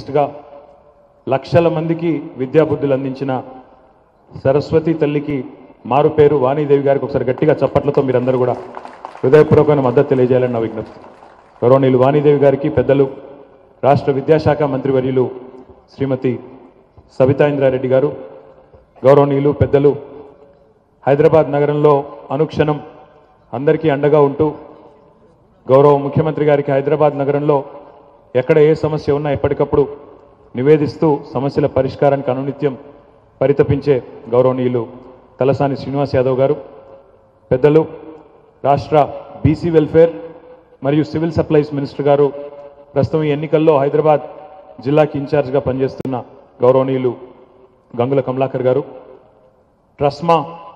సైంటిస్ట్గా లక్షల మందికి విద్యాబుద్ధులు అందించిన సరస్వతి తల్లికి మారు పేరు వాణీదేవి గారికి ఒకసారి గట్టిగా చప్పట్లతో మీరందరూ కూడా హృదయపూర్వకమైన మద్దతు తెలియజేయాలని నా విజ్ఞప్తి గౌరవనీయులు వాణీదేవి గారికి పెద్దలు రాష్ట్ర విద్యాశాఖ మంత్రివర్యులు శ్రీమతి సబితా ఇంద్రారెడ్డి గారు గౌరవనీయులు పెద్దలు హైదరాబాద్ నగరంలో అనుక్షణం అందరికీ అండగా ఉంటూ గౌరవ ముఖ్యమంత్రి గారికి హైదరాబాద్ నగరంలో ఎక్కడ ఏ సమస్య ఉన్నా ఎప్పటికప్పుడు నివేదిస్తూ సమస్యల పరిష్కారానికి అనునిత్యం పరితపించే గౌరవనీయులు తలసాని శ్రీనివాస్ యాదవ్ గారు పెద్దలు రాష్ట్ర బీసీ వెల్ఫేర్ మరియు సివిల్ సప్లైస్ మినిస్టర్ గారు ప్రస్తుతం ఈ ఎన్నికల్లో హైదరాబాద్ జిల్లాకి ఇన్ఛార్జ్గా పనిచేస్తున్న గౌరవనీయులు గంగుల కమలాకర్ గారు ట్రస్మా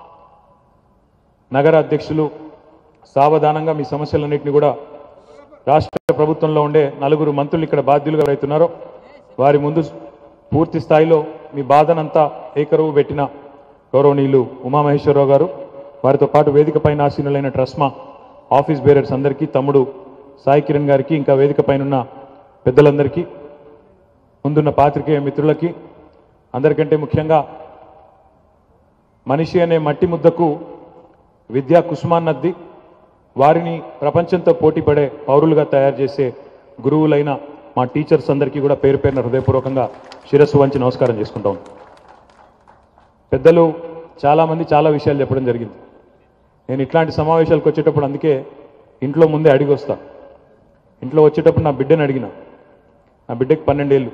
నగర అధ్యక్షులు సావధానంగా మీ సమస్యలన్నింటినీ కూడా రాష్ట్ర ప్రభుత్వంలో ఉండే నలుగురు మంత్రులు ఇక్కడ బాధ్యులుగా రైతున్నారో వారి ముందు పూర్తి స్థాయిలో మీ బాధనంతా ఏకరువు పెట్టిన గౌరవనీయులు ఉమామహేశ్వరరావు గారు వారితో పాటు వేదిక పైన ఆసీనులైన ట్రస్మా ఆఫీస్ బేరర్స్ అందరికీ తమ్ముడు సాయి కిరణ్ గారికి ఇంకా వేదిక పైన ఉన్న పెద్దలందరికీ ముందున్న పాత్రికేయ మిత్రులకి అందరికంటే ముఖ్యంగా మనిషి అనే మట్టి ముద్దకు విద్యా కుసుమాన్నద్ది వారిని ప్రపంచంతో పోటీపడే పౌరులుగా తయారు చేసే గురువులైన మా టీచర్స్ అందరికీ కూడా పేరు పేరున హృదయపూర్వకంగా శిరస్సు వంచి నమస్కారం చేసుకుంటాం పెద్దలు చాలామంది చాలా విషయాలు చెప్పడం జరిగింది నేను ఇట్లాంటి సమావేశాలకు వచ్చేటప్పుడు అందుకే ఇంట్లో ముందే అడిగి వస్తా ఇంట్లో వచ్చేటప్పుడు నా బిడ్డని అడిగిన నా బిడ్డకి పన్నెండేళ్ళు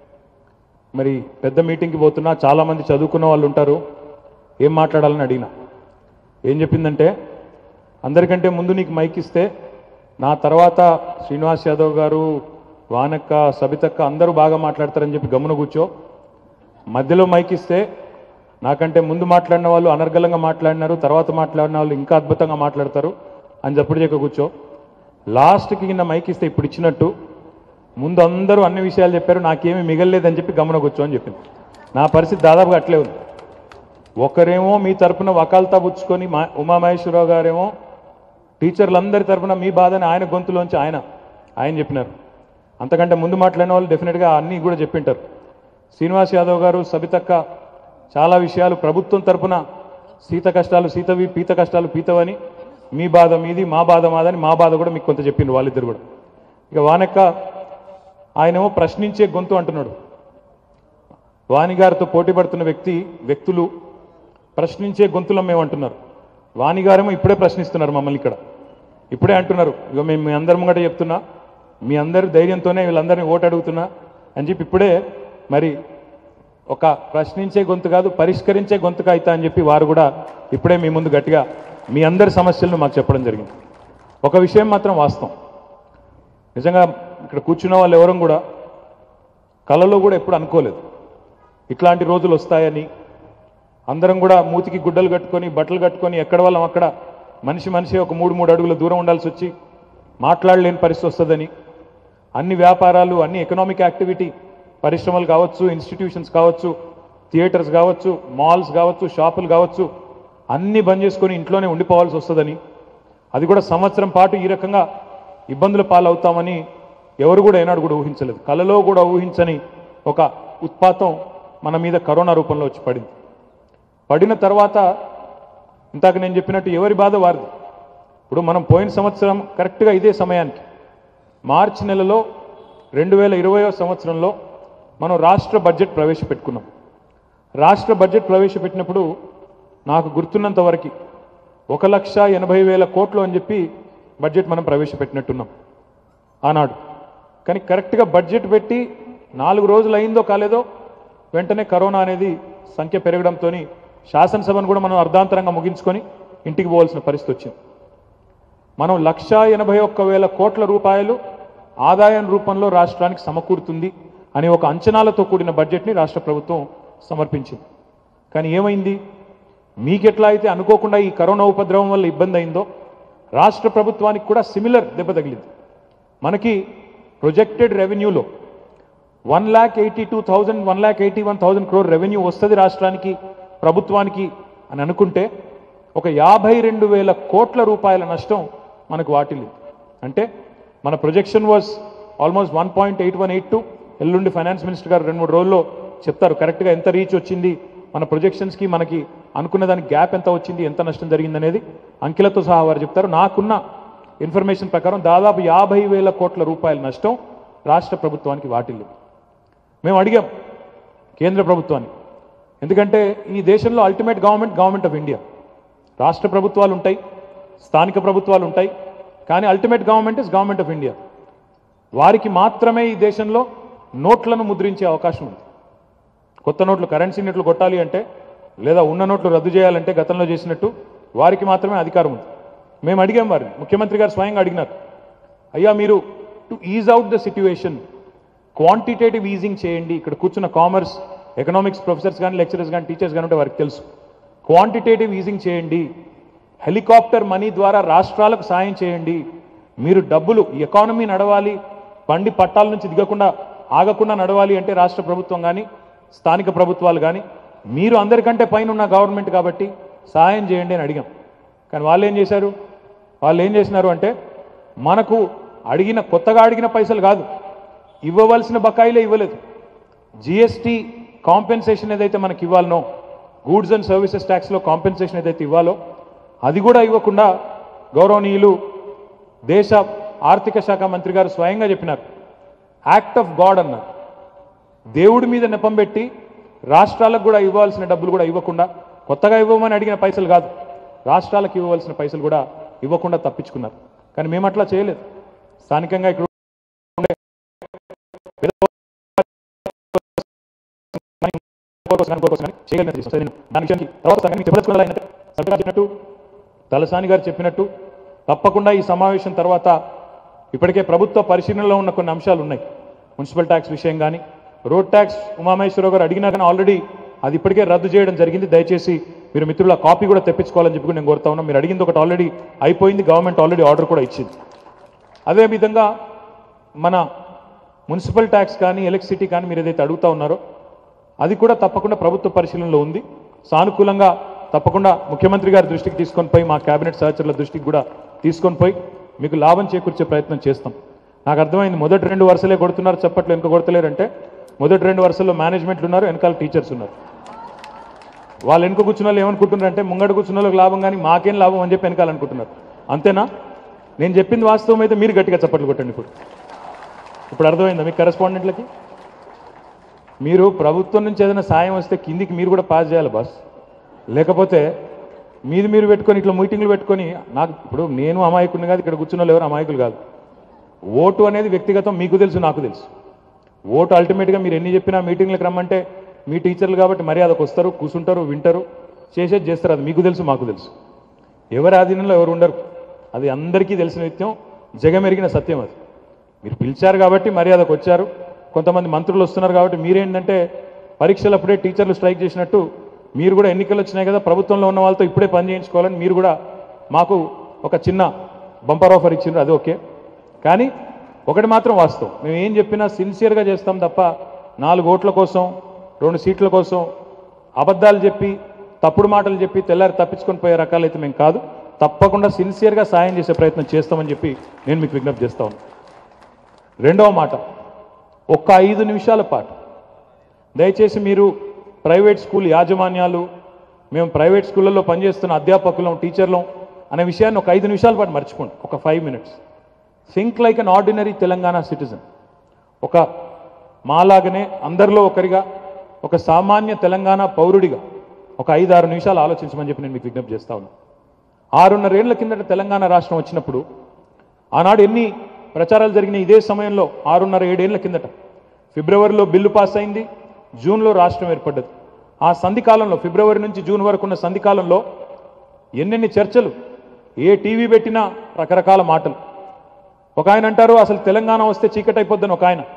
మరి పెద్ద మీటింగ్కి పోతున్నా చాలామంది చదువుకున్న వాళ్ళు ఉంటారు ఏం మాట్లాడాలని అడిగిన ఏం చెప్పిందంటే అందరికంటే ముందు నీకు మైక్ ఇస్తే నా తర్వాత శ్రీనివాస్ యాదవ్ గారు వానక్క సబితక్క అందరూ బాగా మాట్లాడతారని చెప్పి గమన కూర్చో మధ్యలో మైక్ ఇస్తే నాకంటే ముందు మాట్లాడిన వాళ్ళు అనర్గళంగా మాట్లాడినారు తర్వాత మాట్లాడిన వాళ్ళు ఇంకా అద్భుతంగా మాట్లాడతారు అని చెప్పడు చెక్క కూర్చో లాస్ట్కి కింద మైక్ ఇస్తే ఇప్పుడు ఇచ్చినట్టు ముందు అందరూ అన్ని విషయాలు చెప్పారు నాకేమీ మిగలలేదని చెప్పి గమన కూర్చో అని చెప్పింది నా పరిస్థితి దాదాపుగా అట్లే ఉంది ఒకరేమో మీ తరపున వకాల్తా పుచ్చుకొని మా ఉమామహేశ్వరరావు గారేమో టీచర్లందరి తరపున మీ బాధని ఆయన గొంతులోంచి ఆయన ఆయన చెప్పినారు అంతకంటే ముందు మాట్లాడిన వాళ్ళు డెఫినెట్గా అన్నీ కూడా చెప్పింటారు శ్రీనివాస్ యాదవ్ గారు సబితక్క చాలా విషయాలు ప్రభుత్వం తరపున సీత కష్టాలు సీతవి పీత కష్టాలు పీతవని మీ బాధ మీది మా బాధ మాదని మా బాధ కూడా మీకు కొంత చెప్పిండు వాళ్ళిద్దరు కూడా ఇక వానక్క ఆయనేమో ప్రశ్నించే గొంతు అంటున్నాడు వాణి గారితో పోటీ పడుతున్న వ్యక్తి వ్యక్తులు ప్రశ్నించే గొంతులం మేము అంటున్నారు వాణి గారేమో ఇప్పుడే ప్రశ్నిస్తున్నారు మమ్మల్ని ఇక్కడ ఇప్పుడే అంటున్నారు ఇక మేము మీ అందరి ముంగట చెప్తున్నా మీ అందరి ధైర్యంతోనే వీళ్ళందరినీ ఓటు అడుగుతున్నా అని చెప్పి ఇప్పుడే మరి ఒక ప్రశ్నించే గొంతు కాదు పరిష్కరించే గొంతుగా అవుతా అని చెప్పి వారు కూడా ఇప్పుడే మీ ముందు గట్టిగా మీ అందరి సమస్యలను మాకు చెప్పడం జరిగింది ఒక విషయం మాత్రం వాస్తవం నిజంగా ఇక్కడ కూర్చున్న వాళ్ళు ఎవరం కూడా కళలో కూడా ఎప్పుడు అనుకోలేదు ఇట్లాంటి రోజులు వస్తాయని అందరం కూడా మూతికి గుడ్డలు కట్టుకొని బట్టలు కట్టుకొని ఎక్కడ వాళ్ళం అక్కడ మనిషి మనిషి ఒక మూడు మూడు అడుగుల దూరం ఉండాల్సి వచ్చి మాట్లాడలేని పరిస్థితి వస్తుందని అన్ని వ్యాపారాలు అన్ని ఎకనామిక్ యాక్టివిటీ పరిశ్రమలు కావచ్చు ఇన్స్టిట్యూషన్స్ కావచ్చు థియేటర్స్ కావచ్చు మాల్స్ కావచ్చు షాపులు కావచ్చు అన్ని బంద్ చేసుకొని ఇంట్లోనే ఉండిపోవాల్సి వస్తుందని అది కూడా సంవత్సరం పాటు ఈ రకంగా ఇబ్బందుల పాలవుతామని ఎవరు కూడా ఏనాడు కూడా ఊహించలేదు కలలో కూడా ఊహించని ఒక ఉత్పాతం మన మీద కరోనా రూపంలో వచ్చి పడింది పడిన తర్వాత ఇందాక నేను చెప్పినట్టు ఎవరి బాధ వారిది ఇప్పుడు మనం పోయిన సంవత్సరం కరెక్ట్గా ఇదే సమయానికి మార్చి నెలలో రెండు వేల ఇరవయో సంవత్సరంలో మనం రాష్ట్ర బడ్జెట్ ప్రవేశపెట్టుకున్నాం రాష్ట్ర బడ్జెట్ ప్రవేశపెట్టినప్పుడు నాకు గుర్తున్నంత వరకు ఒక లక్ష ఎనభై వేల కోట్లు అని చెప్పి బడ్జెట్ మనం ప్రవేశపెట్టినట్టున్నాం ఆనాడు కానీ కరెక్ట్గా బడ్జెట్ పెట్టి నాలుగు రోజులు అయిందో కాలేదో వెంటనే కరోనా అనేది సంఖ్య పెరగడంతో శాసనసభను కూడా మనం అర్ధాంతరంగా ముగించుకొని ఇంటికి పోవాల్సిన పరిస్థితి వచ్చింది మనం లక్ష ఎనభై ఒక్క వేల కోట్ల రూపాయలు ఆదాయం రూపంలో రాష్ట్రానికి సమకూరుతుంది అనే ఒక అంచనాలతో కూడిన బడ్జెట్ని రాష్ట్ర ప్రభుత్వం సమర్పించింది కానీ ఏమైంది మీకెట్లా అయితే అనుకోకుండా ఈ కరోనా ఉపద్రవం వల్ల ఇబ్బంది అయిందో రాష్ట్ర ప్రభుత్వానికి కూడా సిమిలర్ దెబ్బ తగిలింది మనకి ప్రొజెక్టెడ్ రెవెన్యూలో one lakh eighty two thousand one lakh eighty one thousand crore revenue వస్తుంది రాష్ట్రానికి ప్రభుత్వానికి అని అనుకుంటే ఒక యాభై రెండు వేల కోట్ల రూపాయల నష్టం మనకు వాటిల్లింది అంటే మన projection was almost one point eight one eight two ఎల్లుండి ఫైనాన్స్ మినిస్టర్ గారు రెండు మూడు రోజుల్లో చెప్తారు కరెక్ట్గా ఎంత రీచ్ వచ్చింది మన ప్రొజెక్షన్స్కి మనకి అనుకున్న దానికి గ్యాప్ ఎంత వచ్చింది ఎంత నష్టం జరిగింది అనేది అంకెలతో సహా వారు చెప్తారు నాకున్న ఇన్ఫర్మేషన్ ప్రకారం దాదాపు యాభై వేల కోట్ల రూపాయల నష్టం రాష్ట్ర ప్రభుత్వానికి వాటిల్లు మేము అడిగాం కేంద్ర ప్రభుత్వాన్ని ఎందుకంటే ఈ దేశంలో ultimate government government of India రాష్ట్ర ప్రభుత్వాలు ఉంటాయి స్థానిక ప్రభుత్వాలు ఉంటాయి కానీ ultimate government is government of India వారికి మాత్రమే ఈ దేశంలో నోట్లను ముద్రించే అవకాశం ఉంది కొత్త నోట్లు కరెన్సీ నోట్లు కొట్టాలి అంటే లేదా ఉన్న నోట్లు రద్దు చేయాలంటే గతంలో చేసినట్టు వారికి మాత్రమే అధికారం ఉంది మేము అడిగాం వారిని ముఖ్యమంత్రి గారు స్వయంగా అడిగినారు అయ్యా మీరు to ease out the situation quantitative easing చేయండి ఇక్కడ కూర్చున్న కామర్స్ ఎకనామిక్స్ ప్రొఫెసర్స్ కానీ లెక్చరర్స్ కానీ టీచర్స్ కానీ ఉంటే వారికి తెలుసు క్వాంటిటేటివ్ ఈజింగ్ చేయండి హెలికాప్టర్ మనీ ద్వారా రాష్ట్రాలకు సాయం చేయండి మీరు డబ్బులు ఈ ఎకానమీ నడవాలి బండి పట్టాల నుంచి దిగకుండా ఆగకుండా నడవాలి అంటే రాష్ట్ర ప్రభుత్వం కానీ స్థానిక ప్రభుత్వాలు కానీ మీరు అందరికంటే పైన ఉన్న గవర్నమెంట్ కాబట్టి సహాయం చేయండి అని అడిగాం కానీ వాళ్ళు ఏం చేశారు వాళ్ళు ఏం చేసినారు అంటే మనకు అడిగిన కొత్తగా అడిగిన పైసలు కాదు ఇవ్వవలసిన బకాయిలే ఇవ్వలేదు జిఎస్టీ కాంపెన్సేషన్ ఏదైతే మనకి ఇవ్వాలనో గూడ్స్ అండ్ సర్వీసెస్ ట్యాక్స్లో కాంపెన్సేషన్ ఏదైతే ఇవ్వాలో అది కూడా ఇవ్వకుండా గౌరవనీయులు దేశ ఆర్థిక శాఖ మంత్రి గారు స్వయంగా చెప్పినారు యాక్ట్ ఆఫ్ గాడ్ అన్నారు దేవుడి మీద నెపం పెట్టి రాష్ట్రాలకు కూడా ఇవ్వాల్సిన డబ్బులు కూడా ఇవ్వకుండా కొత్తగా ఇవ్వమని అడిగిన పైసలు కాదు రాష్ట్రాలకు ఇవ్వవలసిన పైసలు కూడా ఇవ్వకుండా తప్పించుకున్నారు కానీ మేము అట్లా చేయలేదు స్థానికంగా ఇక్కడ ఉండే చేయగలిగిన దాని విషయానికి తర్వాత సంఘానికి చెప్పదలుచుకున్నది ఏంటంటే సర్కార్ చెప్పినట్టు తలసాని గారు చెప్పినట్టు తప్పకుండా ఈ సమావేశం తర్వాత ఇప్పటికే ప్రభుత్వ పరిశీలనలో ఉన్న కొన్ని అంశాలు ఉన్నాయి మున్సిపల్ ట్యాక్స్ విషయం కానీ రోడ్ ట్యాక్స్ ఉమామహేశ్వరరావు గారు అడిగినా కానీ ఆల్రెడీ అది ఇప్పటికే రద్దు చేయడం జరిగింది దయచేసి మీరు మిత్రుల కాపీ కూడా తెప్పించుకోవాలని చెప్పి కూడా నేను కోరుతా ఉన్నా మీరు అడిగింది ఒకటి ఆల్రెడీ అయిపోయింది గవర్నమెంట్ ఆల్రెడీ ఆర్డర్ కూడా ఇచ్చింది అదేవిధంగా మన మున్సిపల్ ట్యాక్స్ కానీ ఎలక్ట్రిసిటీ కానీ మీరు ఏదైతే అడుగుతా ఉన్నారో అది కూడా తప్పకుండా ప్రభుత్వ పరిశీలనలో ఉంది సానుకూలంగా తప్పకుండా ముఖ్యమంత్రి గారి దృష్టికి తీసుకొని పోయి మా కేబినెట్ సహచరుల దృష్టికి కూడా తీసుకొని పోయి మీకు లాభం చేకూర్చే ప్రయత్నం చేస్తాం నాకు అర్థమైంది మొదటి రెండు వరుసలే కొడుతున్నారు చప్పట్లు వెనుక కొడతలేరంటే మొదటి రెండు వరుసల్లో మేనేజ్మెంట్లు ఉన్నారు వెనకాల టీచర్స్ ఉన్నారు వాళ్ళు వెనుక కూర్చున్న వాళ్ళు ఏమనుకుంటున్నారంటే ముంగడు కూర్చున్న వాళ్ళకి లాభం కానీ మాకేం లాభం అని చెప్పి వెనకాలనుకుంటున్నారు అంతేనా నేను చెప్పింది వాస్తవం అయితే మీరు గట్టిగా చప్పట్లు కొట్టండి ఇప్పుడు ఇప్పుడు అర్థమైందా మీకు కరెస్పాండెంట్లకి మీరు ప్రభుత్వం నుంచి ఏదైనా సాయం వస్తే కిందికి మీరు కూడా పాస్ చేయాలి బాస్ లేకపోతే మీది మీరు పెట్టుకొని ఇట్లా మీటింగ్లు పెట్టుకొని నాకు ఇప్పుడు నేను అమాయకుడిని కాదు ఇక్కడ కూర్చున్న వాళ్ళు ఎవరు అమాయకులు కాదు ఓటు అనేది వ్యక్తిగతం మీకు తెలుసు నాకు తెలుసు ఓటు అల్టిమేట్గా మీరు ఎన్ని చెప్పినా మీటింగ్లకు రమ్మంటే మీ టీచర్లు కాబట్టి మర్యాదకు వస్తారు కూర్చుంటారు వింటారు చేసేది చేస్తారు అది మీకు తెలుసు మాకు తెలుసు ఎవరి ఆధీనంలో ఎవరు ఉండరు అది అందరికీ తెలిసిన నిత్యం జగమెరిగిన సత్యం అది మీరు పిలిచారు కాబట్టి మర్యాదకు వచ్చారు కొంతమంది మంత్రులు వస్తున్నారు కాబట్టి మీరేంటంటే పరీక్షలప్పుడే టీచర్లు స్ట్రైక్ చేసినట్టు మీరు కూడా ఎన్నికలు వచ్చినాయి కదా ప్రభుత్వంలో ఉన్న వాళ్ళతో ఇప్పుడే పని చేయించుకోవాలని మీరు కూడా మాకు ఒక చిన్న బంపర్ ఆఫర్ ఇచ్చిండ్రు అది ఓకే కానీ ఒకటి మాత్రం వాస్తవం మేము ఏం చెప్పినా సిన్సియర్గా చేస్తాం తప్ప నాలుగు ఓట్ల కోసం రెండు సీట్ల కోసం అబద్ధాలు చెప్పి తప్పుడు మాటలు చెప్పి తెల్లారి తప్పించుకొని పోయే రకాలైతే మేము కాదు తప్పకుండా సిన్సియర్గా సాయం చేసే ప్రయత్నం చేస్తామని చెప్పి నేను మీకు విజ్ఞప్తి చేస్తా ఉన్నాను రెండవ మాట ఒక్క ఐదు నిమిషాల పాటు దయచేసి మీరు ప్రైవేట్ స్కూల్ యాజమాన్యాలు మేము ప్రైవేట్ స్కూళ్ళల్లో పనిచేస్తున్న అధ్యాపకులం టీచర్లం అనే విషయాన్ని ఒక ఐదు నిమిషాల పాటు మర్చిపోండి ఒక five minutes think like an ordinary Telangana citizen ఒక మాలాగనే అందరిలో ఒకరిగా ఒక సామాన్య తెలంగాణ పౌరుడిగా ఒక ఐదు ఆరు నిమిషాలు ఆలోచించమని చెప్పి నేను మీకు విజ్ఞప్తి చేస్తా ఉన్నాను ఆరున్నరేళ్ల కిందట తెలంగాణ రాష్ట్రం వచ్చినప్పుడు ఆనాడు ఎన్ని ప్రచారాలు జరిగిన ఇదే సమయంలో ఆరున్నర ఏడేళ్ల కిందట ఫిబ్రవరిలో బిల్లు పాస్ అయింది జూన్లో రాష్ట్రం ఏర్పడ్డది ఆ సంధి కాలంలో ఫిబ్రవరి నుంచి జూన్ వరకు ఉన్న సంధి కాలంలో ఎన్నెన్ని చర్చలు ఏ టీవీ పెట్టినా రకరకాల మాటలు ఒక ఆయన అంటారు అసలు తెలంగాణ వస్తే చీకటి అయిపోద్దని ఒక ఆయన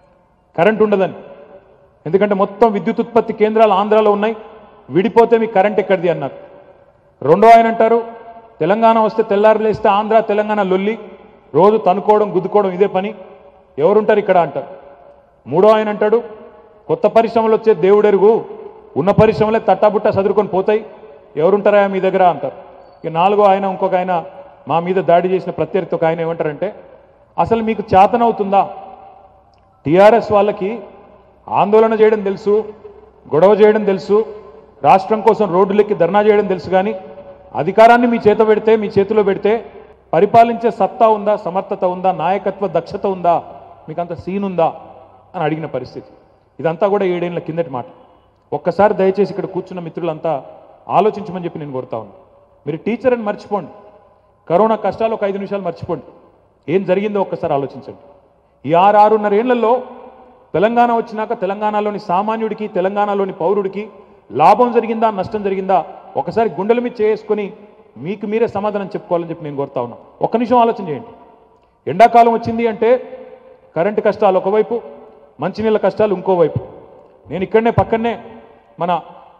కరెంట్ ఉండదని ఎందుకంటే మొత్తం విద్యుత్ ఉత్పత్తి కేంద్రాలు ఆంధ్రాలో ఉన్నాయి విడిపోతే మీకు కరెంట్ ఎక్కడిది అన్నారు రెండో ఆయన అంటారు తెలంగాణ వస్తే తెల్లారు లేస్తే ఆంధ్ర తెలంగాణ లొల్లి రోజు తనుకోవడం గుద్దుకోవడం ఇదే పని ఎవరుంటారు ఇక్కడ అంటారు మూడో ఆయన అంటాడు కొత్త పరిశ్రమలు వచ్చే దేవుడెరుగు ఉన్న పరిశ్రమలే తట్టాబుట్టా చదువుకొని పోతాయి ఎవరుంటారా మీ దగ్గర అంటారు ఇక నాలుగో ఆయన ఇంకొక ఆయన మా మీద దాడి చేసిన ప్రత్యర్థి ఒక ఆయన ఏమంటారంటే అసలు మీకు చేతనవుతుందా టీఆర్ఎస్ వాళ్ళకి ఆందోళన చేయడం తెలుసు గొడవ చేయడం తెలుసు రాష్ట్రం కోసం రోడ్డులెక్కి ధర్నా చేయడం తెలుసు కానీ అధికారాన్ని మీ చేత పెడితే మీ చేతిలో పెడితే పరిపాలించే సత్తా ఉందా సమర్థత ఉందా నాయకత్వ దక్షత ఉందా మీకు అంత సీన్ ఉందా అని అడిగిన పరిస్థితి ఇదంతా కూడా ఏడేళ్ల కిందటి మాట ఒక్కసారి దయచేసి ఇక్కడ కూర్చున్న మిత్రులంతా ఆలోచించమని చెప్పి నేను కోరుతా ఉన్నాను మీరు టీచర్ అని మర్చిపోండి కరోనా కష్టాలు ఒక ఐదు నిమిషాలు మర్చిపోండి ఏం జరిగిందో ఒక్కసారి ఆలోచించండి ఈ ఆరు ఆరున్నర ఏళ్లలో తెలంగాణ వచ్చినాక తెలంగాణలోని సామాన్యుడికి తెలంగాణలోని పౌరుడికి లాభం జరిగిందా నష్టం జరిగిందా ఒకసారి గుండెల మీద చేసుకొని మీకు మీరే సమాధానం చెప్పుకోవాలని చెప్పి నేను కోరుతా ఉన్నా ఒక్క నిమిషం ఆలోచన చేయండి ఎండాకాలం వచ్చింది అంటే కరెంటు కష్టాలు ఒకవైపు మంచినీళ్ళ కష్టాలు ఇంకోవైపు నేను ఇక్కడనే పక్కనే మన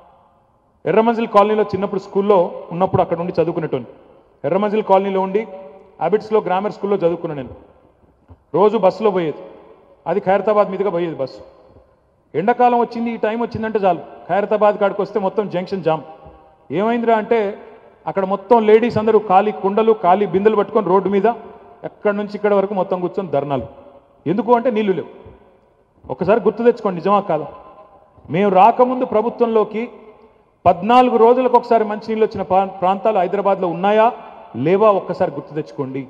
ఎర్రమంజిల్ కాలనీలో చిన్నప్పుడు స్కూల్లో ఉన్నప్పుడు అక్కడ ఉండి చదువుకునేటోని ఎర్రమంజిల్ కాలనీలో ఉండి హ్యాబిట్స్లో గ్రామర్ స్కూల్లో చదువుకున్నాను నేను రోజు బస్సులో పోయేది అది ఖైరతాబాద్ మీదుగా పోయేది బస్సు ఎండాకాలం వచ్చింది ఈ టైం వచ్చిందంటే చాలు ఖైరతాబాద్ కాడికి వస్తే మొత్తం జంక్షన్ జామ్ ఏమైందిరా అంటే అక్కడ మొత్తం లేడీస్ అందరూ ఖాళీ కుండలు ఖాళీ బిందెలు పట్టుకొని రోడ్డు మీద ఎక్కడి నుంచి ఇక్కడ వరకు మొత్తం కూర్చొని ధర్నాలు ఎందుకు అంటే నీళ్లు లేవు ఒకసారి గుర్తు తెచ్చుకోండి నిజమా కాదా మేము రాకముందు ప్రభుత్వంలోకి పద్నాలుగు రోజులకు ఒకసారి మంచినీళ్ళు వచ్చిన ప్రా- ప్రాంతాలు హైదరాబాద్లో ఉన్నాయా లేవా ఒక్కసారి గుర్తు తెచ్చుకోండి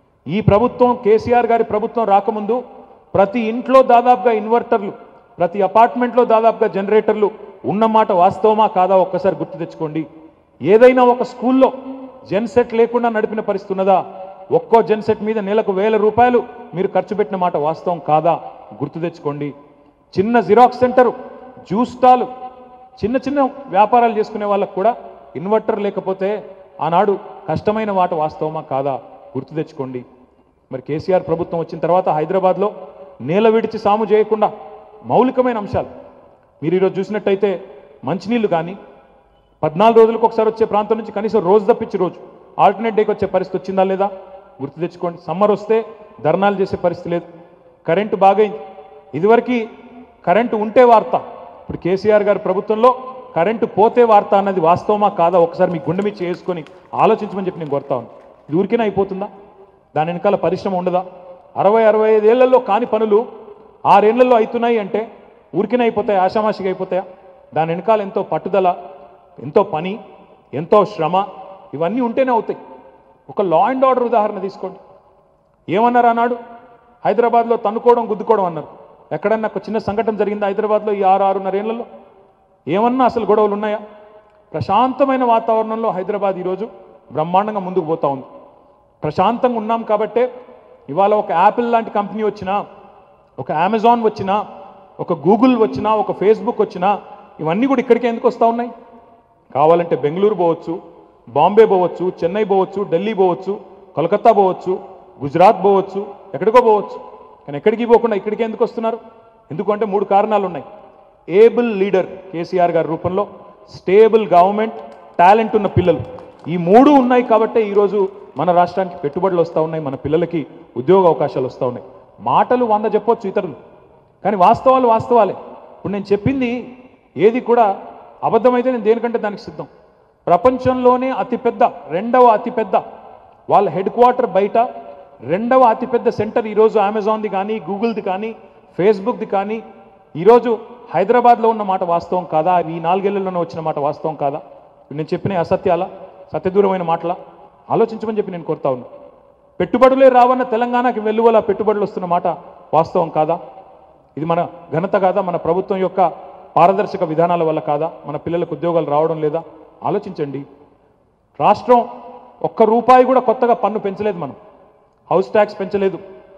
ఈ ప్రభుత్వం కేసీఆర్ గారి ప్రభుత్వం రాకముందు ప్రతి ఇంట్లో దాదాపుగా ఇన్వర్టర్లు ప్రతి అపార్ట్మెంట్లో దాదాపుగా జనరేటర్లు ఉన్నమాట వాస్తవమా కాదా ఒక్కసారి గుర్తు తెచ్చుకోండి ఏదైనా ఒక స్కూల్లో జెన్సెట్ లేకుండా నడిపిన పరిస్థితి ఉన్నదా ఒక్కో జెన్సెట్ మీద నెలకు వేల రూపాయలు మీరు ఖర్చు పెట్టిన మాట వాస్తవం కాదా గుర్తు తెచ్చుకోండి చిన్న జిరాక్స్ సెంటరు జ్యూస్ స్టాలు చిన్న చిన్న వ్యాపారాలు చేసుకునే వాళ్ళకు కూడా ఇన్వర్టర్ లేకపోతే ఆనాడు కష్టమైన మాట వాస్తవమా కాదా గుర్తు తెచ్చుకోండి మరి కేసీఆర్ ప్రభుత్వం వచ్చిన తర్వాత హైదరాబాద్లో నేల విడిచి సాము చేయకుండా మౌలికమైన అంశాలు మీరు ఈరోజు చూసినట్టయితే మంచినీళ్ళు కానీ పద్నాలుగు రోజులకు ఒకసారి వచ్చే ప్రాంతం నుంచి కనీసం రోజు తప్పించి రోజు ఆల్టర్నేట్ డేకి వచ్చే పరిస్థితి వచ్చిందా లేదా గుర్తు తెచ్చుకోండి సమ్మర్ వస్తే ధర్నాలు చేసే పరిస్థితి లేదు కరెంటు బాగైంది ఇదివరకు కరెంటు ఉంటే వార్త ఇప్పుడు కేసీఆర్ గారి ప్రభుత్వంలో కరెంటు పోతే వార్త అన్నది వాస్తవమా కాదా ఒకసారి మీ గుండె మీద చేసుకొని ఆలోచించమని చెప్పి నేను కోరుతా ఉన్నాను ఇది ఊరికేనా అయిపోతుందా దాని వెనకాల పరిశ్రమ ఉండదా అరవై అరవై ఐదేళ్లలో కాని పనులు ఆరేళ్లలో అవుతున్నాయి అంటే ఊరికేనే అయిపోతాయి ఆషామాషిగా అయిపోతాయా దాని వెనకాల ఎంతో పట్టుదల ఎంతో పని ఎంతో శ్రమ ఇవన్నీ ఉంటేనే అవుతాయి ఒక లా అండ్ ఆర్డర్ ఉదాహరణ తీసుకోండి ఏమన్నారు అన్నాడు హైదరాబాద్లో తన్నుకోవడం గుద్దుకోవడం అన్నారు ఎక్కడన్నా ఒక చిన్న సంఘటన జరిగిందా హైదరాబాద్లో ఈ ఆరు ఆరున్నర ఏళ్లలో ఏమన్నా అసలు గొడవలు ఉన్నాయా ప్రశాంతమైన వాతావరణంలో హైదరాబాద్ ఈరోజు బ్రహ్మాండంగా ముందుకు పోతా ఉంది ప్రశాంతంగా ఉన్నాం కాబట్టే ఇవాళ ఒక యాపిల్ లాంటి కంపెనీ వచ్చినా ఒక అమెజాన్ వచ్చినా ఒక గూగుల్ వచ్చినా ఒక ఫేస్బుక్ వచ్చినా ఇవన్నీ కూడా ఇక్కడికి ఎందుకు వస్తూ ఉన్నాయి కావాలంటే బెంగళూరు పోవచ్చు బాంబే పోవచ్చు చెన్నై పోవచ్చు ఢిల్లీ పోవచ్చు కోల్కతా పోవచ్చు గుజరాత్ పోవచ్చు ఎక్కడికో పోవచ్చు కానీ ఎక్కడికి పోకుండా ఇక్కడికి ఎందుకు వస్తున్నారు ఎందుకంటే మూడు కారణాలు ఉన్నాయి ఏబుల్ లీడర్ కేసీఆర్ గారి రూపంలో స్టేబుల్ గవర్నమెంట్ టాలెంట్ ఉన్న పిల్లలు ఈ మూడు ఉన్నాయి కాబట్టే ఈరోజు మన రాష్ట్రానికి పెట్టుబడులు వస్తూ ఉన్నాయి మన పిల్లలకి ఉద్యోగ అవకాశాలు వస్తూ ఉన్నాయి మాటలు వంద చెప్పొచ్చు ఇతరులు కానీ వాస్తవాలు వాస్తవాలే ఇప్పుడు నేను చెప్పింది ఏది కూడా అబద్ధమైతే నేను దేనికంటే దానికి సిద్ధం ప్రపంచంలోనే అతిపెద్ద రెండవ అతిపెద్ద వాళ్ళ హెడ్ క్వార్టర్ బయట రెండవ అతిపెద్ద సెంటర్ ఈరోజు అమెజాన్ది కానీ గూగుల్ది కానీ ఫేస్బుక్ది కానీ ఈరోజు హైదరాబాద్లో ఉన్న మాట వాస్తవం కాదా ఈ నాలుగేళ్లలోనే వచ్చిన మాట వాస్తవం కాదా ఇప్పుడు నేను చెప్పిన అసత్యాల సత్యదూరమైన మాటల ఆలోచించమని చెప్పి నేను కోరుతా ఉన్నా పెట్టుబడులే రావన్న తెలంగాణకి వెల్లువల పెట్టుబడులు వస్తున్న మాట వాస్తవం కాదా ఇది మన ఘనత కాదా మన ప్రభుత్వం యొక్క పారదర్శక విధానాల వల్ల కాదా మన పిల్లలకు ఉద్యోగాలు రావడం లేదా ఆలోచించండి రాష్ట్రం ఒక్క రూపాయి కూడా కొత్తగా పన్ను పెంచలేదు మనం హౌస్ ట్యాక్స్ పెంచలేదు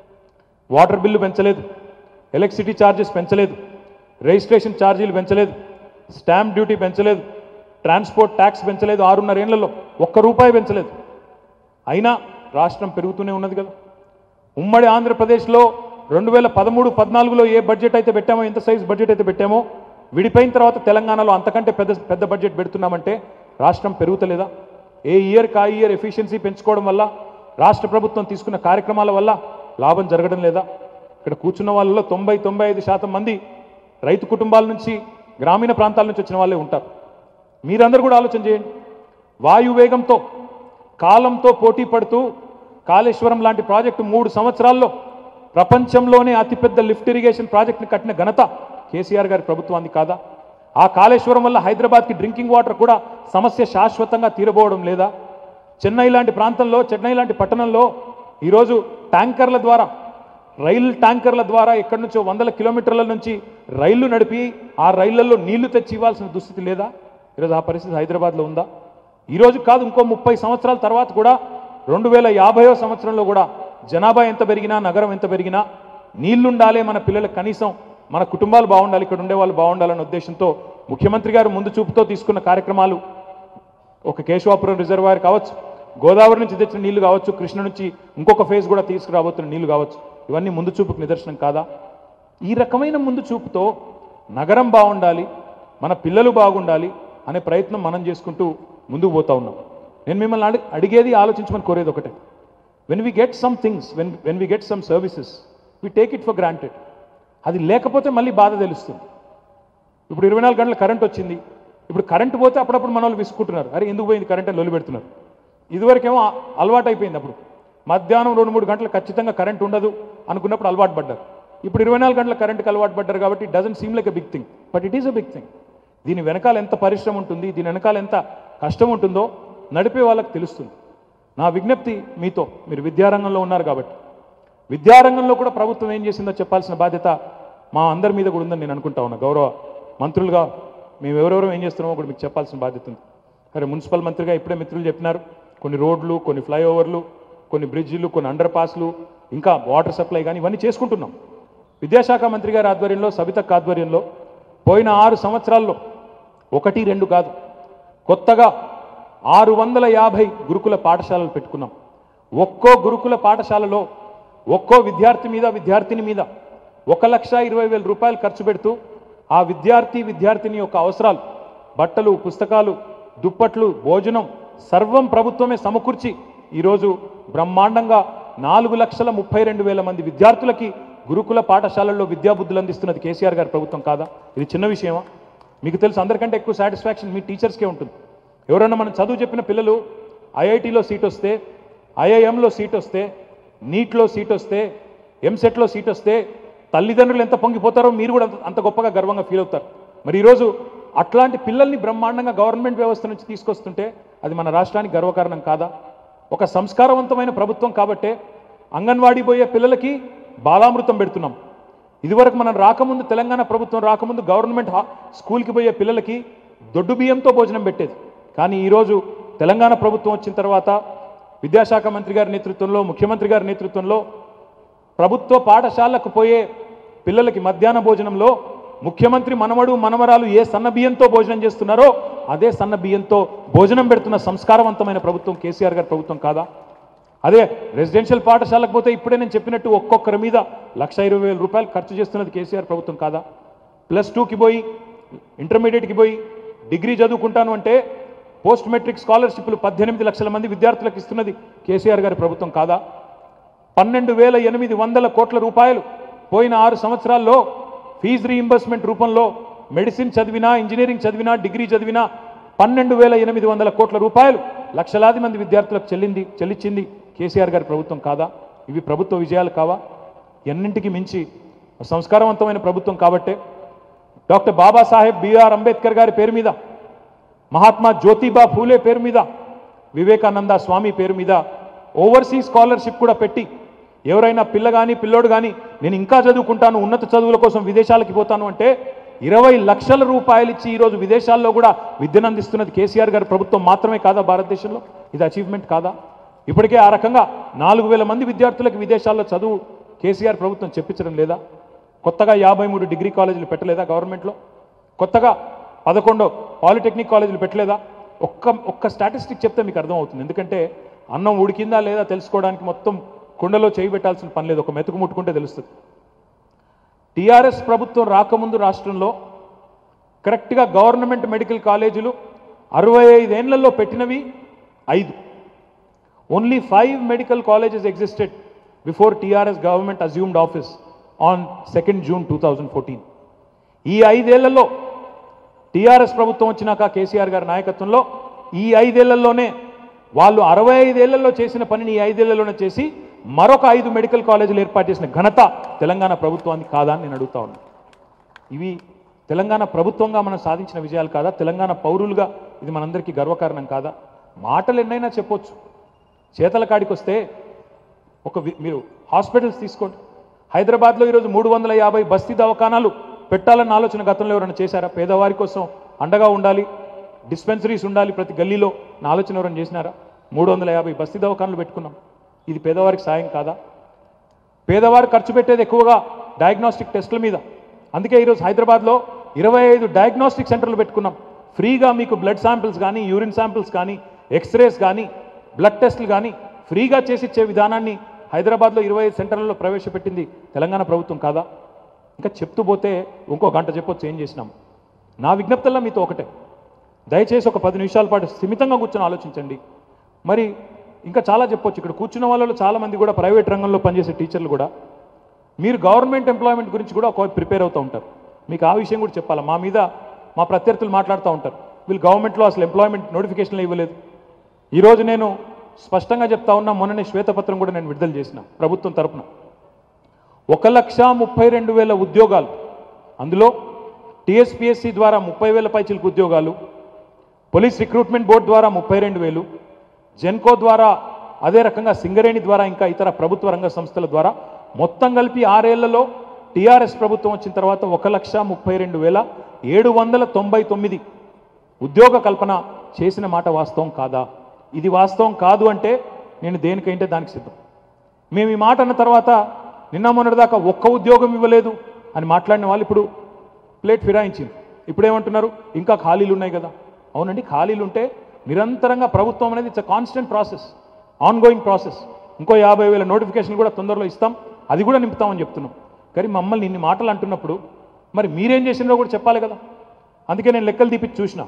వాటర్ బిల్లు పెంచలేదు ఎలక్ట్రిసిటీ ఛార్జెస్ పెంచలేదు రిజిస్ట్రేషన్ ఛార్జీలు పెంచలేదు స్టాంప్ డ్యూటీ పెంచలేదు ట్రాన్స్పోర్ట్ ట్యాక్స్ పెంచలేదు ఆరున్నర ఏళ్లలో ఒక్క రూపాయి పెంచలేదు అయినా రాష్ట్రం పెరుగుతూనే ఉన్నది కదా ఉమ్మడి ఆంధ్రప్రదేశ్లో రెండు వేల పదమూడు పద్నాలుగులో ఏ బడ్జెట్ అయితే పెట్టామో ఎంత సైజ్ బడ్జెట్ అయితే పెట్టామో విడిపోయిన తర్వాత తెలంగాణలో అంతకంటే పెద్ద పెద్ద బడ్జెట్ పెడుతున్నామంటే రాష్ట్రం పెరుగుతలేదా ఏ ఇయర్ కా ఇయర్ ఎఫిషియన్సీ పెంచుకోవడం వల్ల రాష్ట్ర ప్రభుత్వం తీసుకున్న కార్యక్రమాల వల్ల లాభం జరగడం లేదా ఇక్కడ కూర్చున్న వాళ్ళలో తొంభై తొంభై ఐదు శాతం మంది రైతు కుటుంబాల నుంచి గ్రామీణ ప్రాంతాల నుంచి వచ్చిన వాళ్ళే ఉంటారు మీరందరూ కూడా ఆలోచన చేయండి వాయు వేగంతో కాలంతో పోటీ పడుతూ కాళేశ్వరం లాంటి ప్రాజెక్టు మూడు సంవత్సరాల్లో ప్రపంచంలోనే అతిపెద్ద లిఫ్ట్ ఇరిగేషన్ ప్రాజెక్ట్ని కట్టిన ఘనత కేసీఆర్ గారి ప్రభుత్వానికి కాదా ఆ కాళేశ్వరం వల్ల హైదరాబాద్కి డ్రింకింగ్ వాటర్ కూడా సమస్య శాశ్వతంగా తీరబోవడం లేదా చెన్నై లాంటి ప్రాంతంలో చెన్నై లాంటి పట్టణంలో ఈరోజు ట్యాంకర్ల ద్వారా రైలు ట్యాంకర్ల ద్వారా ఎక్కడి నుంచో వందల కిలోమీటర్ల నుంచి రైళ్లు నడిపి ఆ రైళ్లలో నీళ్లు తెచ్చి ఇవ్వాల్సిన దుస్థితి లేదా ఈరోజు ఆ పరిస్థితి హైదరాబాద్లో ఉందా ఈరోజు కాదు ఇంకో ముప్పై సంవత్సరాల తర్వాత కూడా రెండు వేల యాభైవ సంవత్సరంలో కూడా జనాభా ఎంత పెరిగినా నగరం ఎంత పెరిగినా నీళ్లుండాలి మన పిల్లలకు కనీసం మన కుటుంబాలు బాగుండాలి ఇక్కడ ఉండే వాళ్ళు బాగుండాలనే ఉద్దేశంతో ముఖ్యమంత్రి గారు ముందు చూపుతో తీసుకున్న కార్యక్రమాలు ఒక కేశవాపురం రిజర్వాయర్ కావచ్చు గోదావరి నుంచి తెచ్చిన నీళ్లు కావచ్చు కృష్ణ నుంచి ఇంకొక ఫేజ్ కూడా తీసుకురాబోతున్న నీళ్లు కావచ్చు ఇవన్నీ ముందు చూపుకు నిదర్శనం కాదా ఈ రకమైన ముందు చూపుతో నగరం బాగుండాలి మన పిల్లలు బాగుండాలి అనే ప్రయత్నం మనం చేసుకుంటూ ముందుకు పోతా ఉన్నాం నేను మిమ్మల్ని అడి అడిగేది ఆలోచించమని కోరేది ఒకటే when we get some things when when we get some services we take it for granted అది లేకపోతే మళ్ళీ బాధ తెలుస్తుంది ఇప్పుడు ఇరవై నాలుగు గంటల కరెంట్ వచ్చింది ఇప్పుడు కరెంట్ పోతే అప్పుడప్పుడు మన వాళ్ళు విసుకుంటున్నారు అరే ఎందుకు పోయింది కరెంట్ అని లొల్లి పెడుతున్నారు ఇదివరకేమో ఆ- అలవాటు అయిపోయింది అప్పుడు మధ్యాహ్నం రెండు మూడు గంటలు ఖచ్చితంగా కరెంట్ ఉండదు అనుకున్నప్పుడు అలవాటు పడ్డారు ఇప్పుడు ఇరవై నాలుగు గంటల కరెంట్కి అలవాటు పడ్డారు కాబట్టి doesn't seem like a big thing but it is a big thing దీని వెనకాల ఎంత పరిశ్రమ ఉంటుంది దీని వెనకాల ఎంత కష్టం ఉంటుందో నడిపే వాళ్ళకి తెలుస్తుంది నా విజ్ఞప్తి మీతో మీరు విద్యారంగంలో ఉన్నారు కాబట్టి విద్యారంగంలో కూడా ప్రభుత్వం ఏం చేసిందో చెప్పాల్సిన బాధ్యత మా అందరి మీద కూడా ఉందని నేను అనుకుంటా ఉన్నా గౌరవ మంత్రులుగా మేము ఎవరెవరో ఏం చేస్తున్నామో కూడా మీకు చెప్పాల్సిన బాధ్యత ఉంది సరే మున్సిపల్ మంత్రిగా ఇప్పుడే మిత్రులు చెప్పినారు కొన్ని రోడ్లు కొన్ని ఫ్లైఓవర్లు కొన్ని బ్రిడ్జిలు కొన్ని అండర్ పాస్లు ఇంకా వాటర్ సప్లై కానీ ఇవన్నీ చేసుకుంటున్నాం విద్యాశాఖ మంత్రి గారి ఆధ్వర్యంలో సవితక్క ఆధ్వర్యంలో పోయిన ఆరు సంవత్సరాల్లో ఒకటి రెండు కాదు కొత్తగా ఆరు వందల యాభై గురుకుల పాఠశాలలు పెట్టుకున్నాం ఒక్కో గురుకుల పాఠశాలలో ఒక్కో విద్యార్థి మీద విద్యార్థిని మీద ఒక లక్ష ఇరవై వేల రూపాయలు ఖర్చు పెడుతూ ఆ విద్యార్థి విద్యార్థిని యొక్క అవసరాలు బట్టలు పుస్తకాలు దుప్పట్లు భోజనం సర్వం ప్రభుత్వమే సమకూర్చి ఈరోజు బ్రహ్మాండంగా నాలుగు లక్షల ముప్పై రెండు వేల మంది విద్యార్థులకి గురుకుల పాఠశాలల్లో విద్యాబుద్ధులు అందిస్తున్నది కేసీఆర్ గారి ప్రభుత్వం కాదా ఇది చిన్న విషయమా మీకు తెలుసు అందరికంటే ఎక్కువ సాటిస్ఫాక్షన్ మీ టీచర్స్కే ఉంటుంది ఎవరైనా మనం చదువు చెప్పిన పిల్లలు ఐఐటిలో సీట్ వస్తే ఐఐఎంలో సీట్ వస్తే నీట్లో సీట్ వస్తే ఎంసెట్లో సీట్ వస్తే తల్లిదండ్రులు ఎంత పొంగిపోతారో మీరు కూడా అంత- అంత గొప్పగా గర్వంగా ఫీల్ అవుతారు మరి ఈరోజు అట్లాంటి పిల్లల్ని బ్రహ్మాండంగా గవర్నమెంట్ వ్యవస్థ నుంచి తీసుకొస్తుంటే అది మన రాష్ట్రానికి గర్వకారణం కాదా ఒక సంస్కారవంతమైన ప్రభుత్వం కాబట్టే అంగన్వాడీ పోయే పిల్లలకి బాలామృతం పెడుతున్నాం ఇదివరకు మనం రాకముందు తెలంగాణ ప్రభుత్వం రాకముందు గవర్నమెంట్ హా- స్కూల్కి పోయే పిల్లలకి దొడ్డు బియ్యంతో భోజనం పెట్టేది కానీ ఈరోజు తెలంగాణ ప్రభుత్వం వచ్చిన తర్వాత విద్యాశాఖ మంత్రి గారి నేతృత్వంలో ముఖ్యమంత్రి గారి నేతృత్వంలో ప్రభుత్వ పాఠశాలకు పోయే పిల్లలకి మధ్యాహ్న భోజనంలో ముఖ్యమంత్రి మనవడు మనవరాలు ఏ సన్న బియ్యంతో భోజనం చేస్తున్నారో అదే సన్న బియ్యంతో భోజనం పెడుతున్న సంస్కారవంతమైన ప్రభుత్వం కేసీఆర్ గారి ప్రభుత్వం కాదా అదే రెసిడెన్షియల్ పాఠశాలకు పోతే ఇప్పుడే నేను చెప్పినట్టు ఒక్కొక్కరి మీద లక్ష ఇరవై వేల రూపాయలు ఖర్చు చేస్తున్నది కేసీఆర్ ప్రభుత్వం కాదా ప్లస్ టూకి పోయి ఇంటర్మీడియట్కి పోయి డిగ్రీ చదువుకుంటాను అంటే పోస్ట్ మెట్రిక్ స్కాలర్షిప్లు పద్దెనిమిది లక్షల మంది విద్యార్థులకు ఇస్తున్నది కేసీఆర్ గారి ప్రభుత్వం కాదా పన్నెండు వేల ఎనిమిది వందల కోట్ల రూపాయలు పోయిన ఆరు సంవత్సరాల్లో ఫీజు రీయింబర్స్మెంట్ రూపంలో మెడిసిన్ చదివినా ఇంజనీరింగ్ చదివినా డిగ్రీ చదివినా పన్నెండు వేల ఎనిమిది వందల కోట్ల రూపాయలు లక్షలాది మంది విద్యార్థులకు చెల్లింది చెల్లించింది కేసీఆర్ గారి ప్రభుత్వం కాదా ఇవి ప్రభుత్వ విజయాలు కావా ఎన్నింటికి మించి సంస్కారవంతమైన ప్రభుత్వం కాబట్టే డాక్టర్ బాబాసాహెబ్ బిఆర్ అంబేద్కర్ గారి పేరు మీద మహాత్మా జ్యోతిబా ఫూలే పేరు మీద వివేకానంద స్వామి పేరు మీద ఓవర్సీస్ స్కాలర్షిప్ కూడా పెట్టి ఎవరైనా పిల్ల కానీ పిల్లోడు కానీ నేను ఇంకా చదువుకుంటాను ఉన్నత చదువుల కోసం విదేశాలకి పోతాను అంటే ఇరవై లక్షల రూపాయలు ఇచ్చి ఈరోజు విదేశాల్లో కూడా విద్యను అందిస్తున్నది కేసీఆర్ గారి ప్రభుత్వం మాత్రమే కాదా భారతదేశంలో ఇది అచీవ్మెంట్ కాదా ఇప్పటికే ఆ రకంగా నాలుగు వేల మంది విద్యార్థులకు విదేశాల్లో చదువు కేసీఆర్ ప్రభుత్వం చెప్పించడం లేదా కొత్తగా యాభై మూడు డిగ్రీ కాలేజీలు పెట్టలేదా గవర్నమెంట్లో కొత్తగా పదకొండో పాలిటెక్నిక్ కాలేజీలు పెట్టలేదా ఒక్క ఒక్క స్టాటిస్టిక్ చెప్తే మీకు అర్థమవుతుంది ఎందుకంటే అన్నం ఉడికిందా లేదా తెలుసుకోవడానికి మొత్తం కుండలో చేయి పెట్టాల్సిన పని లేదు ఒక మెతుకు ముట్టుకుంటే తెలుస్తుంది టీఆర్ఎస్ ప్రభుత్వం రాకముందు రాష్ట్రంలో కరెక్ట్గా గవర్నమెంట్ మెడికల్ కాలేజీలు అరవై ఐదేళ్లలో పెట్టినవి ఐదు only five medical colleges existed before TRS government assumed office on second June two thousand fourteen ఈ ఐదేళ్లలో టీఆర్ఎస్ ప్రభుత్వం వచ్చినాక కేసీఆర్ గారి నాయకత్వంలో ఈ ఐదేళ్లలోనే వాళ్ళు అరవై ఐదేళ్లలో చేసిన పనిని ఈ ఐదేళ్లలోనే చేసి మరొక ఐదు మెడికల్ కాలేజీలు ఏర్పాటు చేసిన ఘనత తెలంగాణ ప్రభుత్వానికి కాదా అని నేను అడుగుతా ఉన్నాను ఇవి తెలంగాణ ప్రభుత్వంగా మనం సాధించిన విజయాలు కాదా తెలంగాణ పౌరులుగా ఇది మనందరికీ గర్వకారణం కాదా మాటలు ఎన్నైనా చెప్పొచ్చు చేతల కాడికి వస్తే ఒక వి- మీరు హాస్పిటల్స్ తీసుకోండి హైదరాబాద్లో ఈరోజు మూడు వందల యాభై బస్తీ దవాఖానాలు పెట్టాలన్న ఆలోచన గతంలో ఎవరైనా చేశారా పేదవారి కోసం అండగా ఉండాలి డిస్పెన్సరీస్ ఉండాలి ప్రతి గల్లీలో నా ఆలోచన ఎవరైనా చేసినారా మూడు వందల యాభై బస్తీ దవాఖానాలు పెట్టుకున్నాం ఇది పేదవారికి సాయం కాదా పేదవారు ఖర్చు పెట్టేది ఎక్కువగా డయాగ్నోస్టిక్ టెస్టుల మీద అందుకే ఈరోజు హైదరాబాద్లో ఇరవై ఐదు డయాగ్నోస్టిక్ సెంటర్లు పెట్టుకున్నాం ఫ్రీగా మీకు బ్లడ్ శాంపిల్స్ కానీ యూరిన్ శాంపిల్స్ కానీ ఎక్స్రేస్ కానీ బ్లడ్ టెస్టులు కానీ ఫ్రీగా చేసిచ్చే విధానాన్ని హైదరాబాద్లో ఇరవై ఐదు సెంటర్లలో ప్రవేశపెట్టింది తెలంగాణ ప్రభుత్వం కాదా ఇంకా చెప్తూ పోతే ఇంకో గంట చెప్పొచ్చు ఏం చేసినాం నా విజ్ఞప్తల్లో మీతో ఒకటే దయచేసి ఒక పది నిమిషాల పాటు స్థిమితంగా కూర్చొని ఆలోచించండి మరి ఇంకా చాలా చెప్పొచ్చు ఇక్కడ కూర్చున్న వాళ్ళలో చాలా మంది కూడా ప్రైవేట్ రంగంలో పనిచేసే టీచర్లు కూడా మీరు గవర్నమెంట్ ఎంప్లాయ్మెంట్ గురించి కూడా ఒక ప్రిపేర్ అవుతూ ఉంటారు మీకు ఆ విషయం కూడా చెప్పాలి మా మీద మా ప్రత్యర్థులు మాట్లాడుతూ ఉంటారు వీళ్ళు గవర్నమెంట్లో అసలు ఎంప్లాయ్మెంట్ నోటిఫికేషన్లు ఇవ్వలేదు ఈరోజు నేను స్పష్టంగా చెప్తా ఉన్నా మొన్ననే శ్వేతపత్రం కూడా నేను విడుదల చేసిన ప్రభుత్వం తరపున ఒక లక్ష ముప్పై రెండు వేల ఉద్యోగాలు అందులో టీఎస్పీఎస్సీ ద్వారా ముప్పై వేల పైచిలకు ఉద్యోగాలు పోలీస్ రిక్రూట్మెంట్ బోర్డు ద్వారా ముప్పై రెండు వేలు జెన్కో ద్వారా అదే రకంగా సింగరేణి ద్వారా ఇంకా ఇతర ప్రభుత్వ రంగ సంస్థల ద్వారా మొత్తం కలిపి ఆరేళ్లలో టీఆర్ఎస్ ప్రభుత్వం వచ్చిన తర్వాత ఒక లక్ష ముప్పై రెండు వేల ఏడు వందల తొంభై తొమ్మిది ఉద్యోగ కల్పన చేసిన మాట వాస్తవం కాదా ఇది వాస్తవం కాదు అంటే నేను దేనికైతే దానికి సిద్ధం మేము ఈ మాట అన్న తర్వాత నిన్న మొన్నటిదాకా ఒక్క ఉద్యోగం ఇవ్వలేదు అని మాట్లాడిన వాళ్ళు ఇప్పుడు ప్లేట్ ఫిరాయించింది ఇప్పుడు ఏమంటున్నారు ఇంకా ఖాళీలు ఉన్నాయి కదా అవునండి ఖాళీలు ఉంటే నిరంతరంగా ప్రభుత్వం అనేది it's constant process ongoing process ఇంకో యాభై వేల నోటిఫికేషన్ కూడా తొందరలో ఇస్తాం అది కూడా నింపుతామని చెప్తున్నాం కానీ మమ్మల్ని ఇన్ని మాటలు అంటున్నప్పుడు మరి మీరేం చేసినారో కూడా చెప్పాలి కదా అందుకే నేను లెక్కలు తీపిచ్చి చూసిన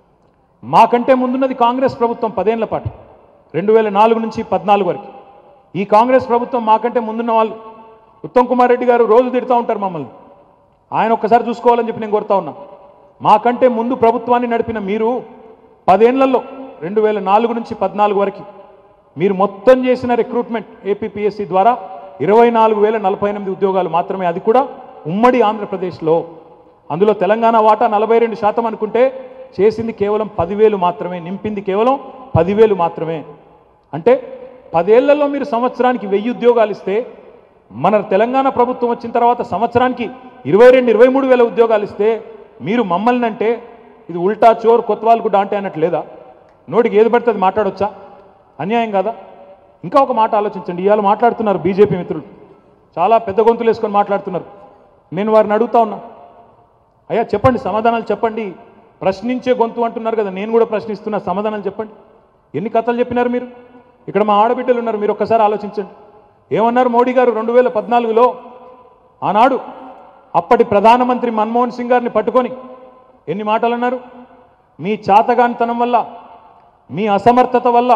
మాకంటే ముందున్నది కాంగ్రెస్ ప్రభుత్వం పదేళ్ల పాటు రెండు వేల నాలుగు నుంచి పద్నాలుగు వరకు ఈ కాంగ్రెస్ ప్రభుత్వం మాకంటే ముందున్న వాళ్ళు ఉత్తమ్ కుమార్ రెడ్డి గారు రోజు తిడుతూ ఉంటారు మమ్మల్ని ఆయన ఒక్కసారి చూసుకోవాలని చెప్పి నేను కోరుతా ఉన్నా మాకంటే ముందు ప్రభుత్వాన్ని నడిపిన మీరు పదేళ్లలో రెండు వేల నాలుగు నుంచి పద్నాలుగు వరకు మీరు మొత్తం చేసిన రిక్రూట్మెంట్ ఏపీపీఎస్సీ ద్వారా ఇరవై నాలుగు వేల నలభై ఎనిమిది ఉద్యోగాలు మాత్రమే అది కూడా ఉమ్మడి ఆంధ్రప్రదేశ్లో అందులో తెలంగాణ వాటా నలభై రెండు శాతం అనుకుంటే చేసింది కేవలం పదివేలు మాత్రమే నింపింది కేవలం పదివేలు మాత్రమే అంటే పదేళ్లలో మీరు సంవత్సరానికి వెయ్యి ఉద్యోగాలు ఇస్తే మన తెలంగాణ ప్రభుత్వం వచ్చిన తర్వాత సంవత్సరానికి ఇరవై రెండు ఇరవై మూడు వేల ఉద్యోగాలు ఇస్తే మీరు మమ్మల్ని అంటే ఇది ఉల్టా చోర్ కొత్వాల్ గుడ్డ అంటే అన్నట్టు లేదా నోటికి ఏది పడితే అది మాట్లాడొచ్చా అన్యాయం కాదా ఇంకా ఒక మాట ఆలోచించండి ఇవాళ మాట్లాడుతున్నారు బీజేపీ మిత్రులు చాలా పెద్ద గొంతులు వేసుకొని మాట్లాడుతున్నారు నేను వారిని అడుగుతా ఉన్నా అయ్యా చెప్పండి సమాధానాలు చెప్పండి ప్రశ్నించే గొంతు అంటున్నారు కదా నేను కూడా ప్రశ్నిస్తున్నా సమాధానాలు చెప్పండి ఎన్ని కథలు చెప్పినారు మీరు ఇక్కడ మా ఆడబిడ్డలు ఉన్నారు మీరు ఒక్కసారి ఆలోచించండి ఏమన్నారు మోడీ గారు రెండు వేల పద్నాలుగులో ఆనాడు అప్పటి ప్రధానమంత్రి మన్మోహన్ సింగ్ గారిని పట్టుకొని ఎన్ని మాటలు అన్నారు మీ చాతగానితనం వల్ల మీ అసమర్థత వల్ల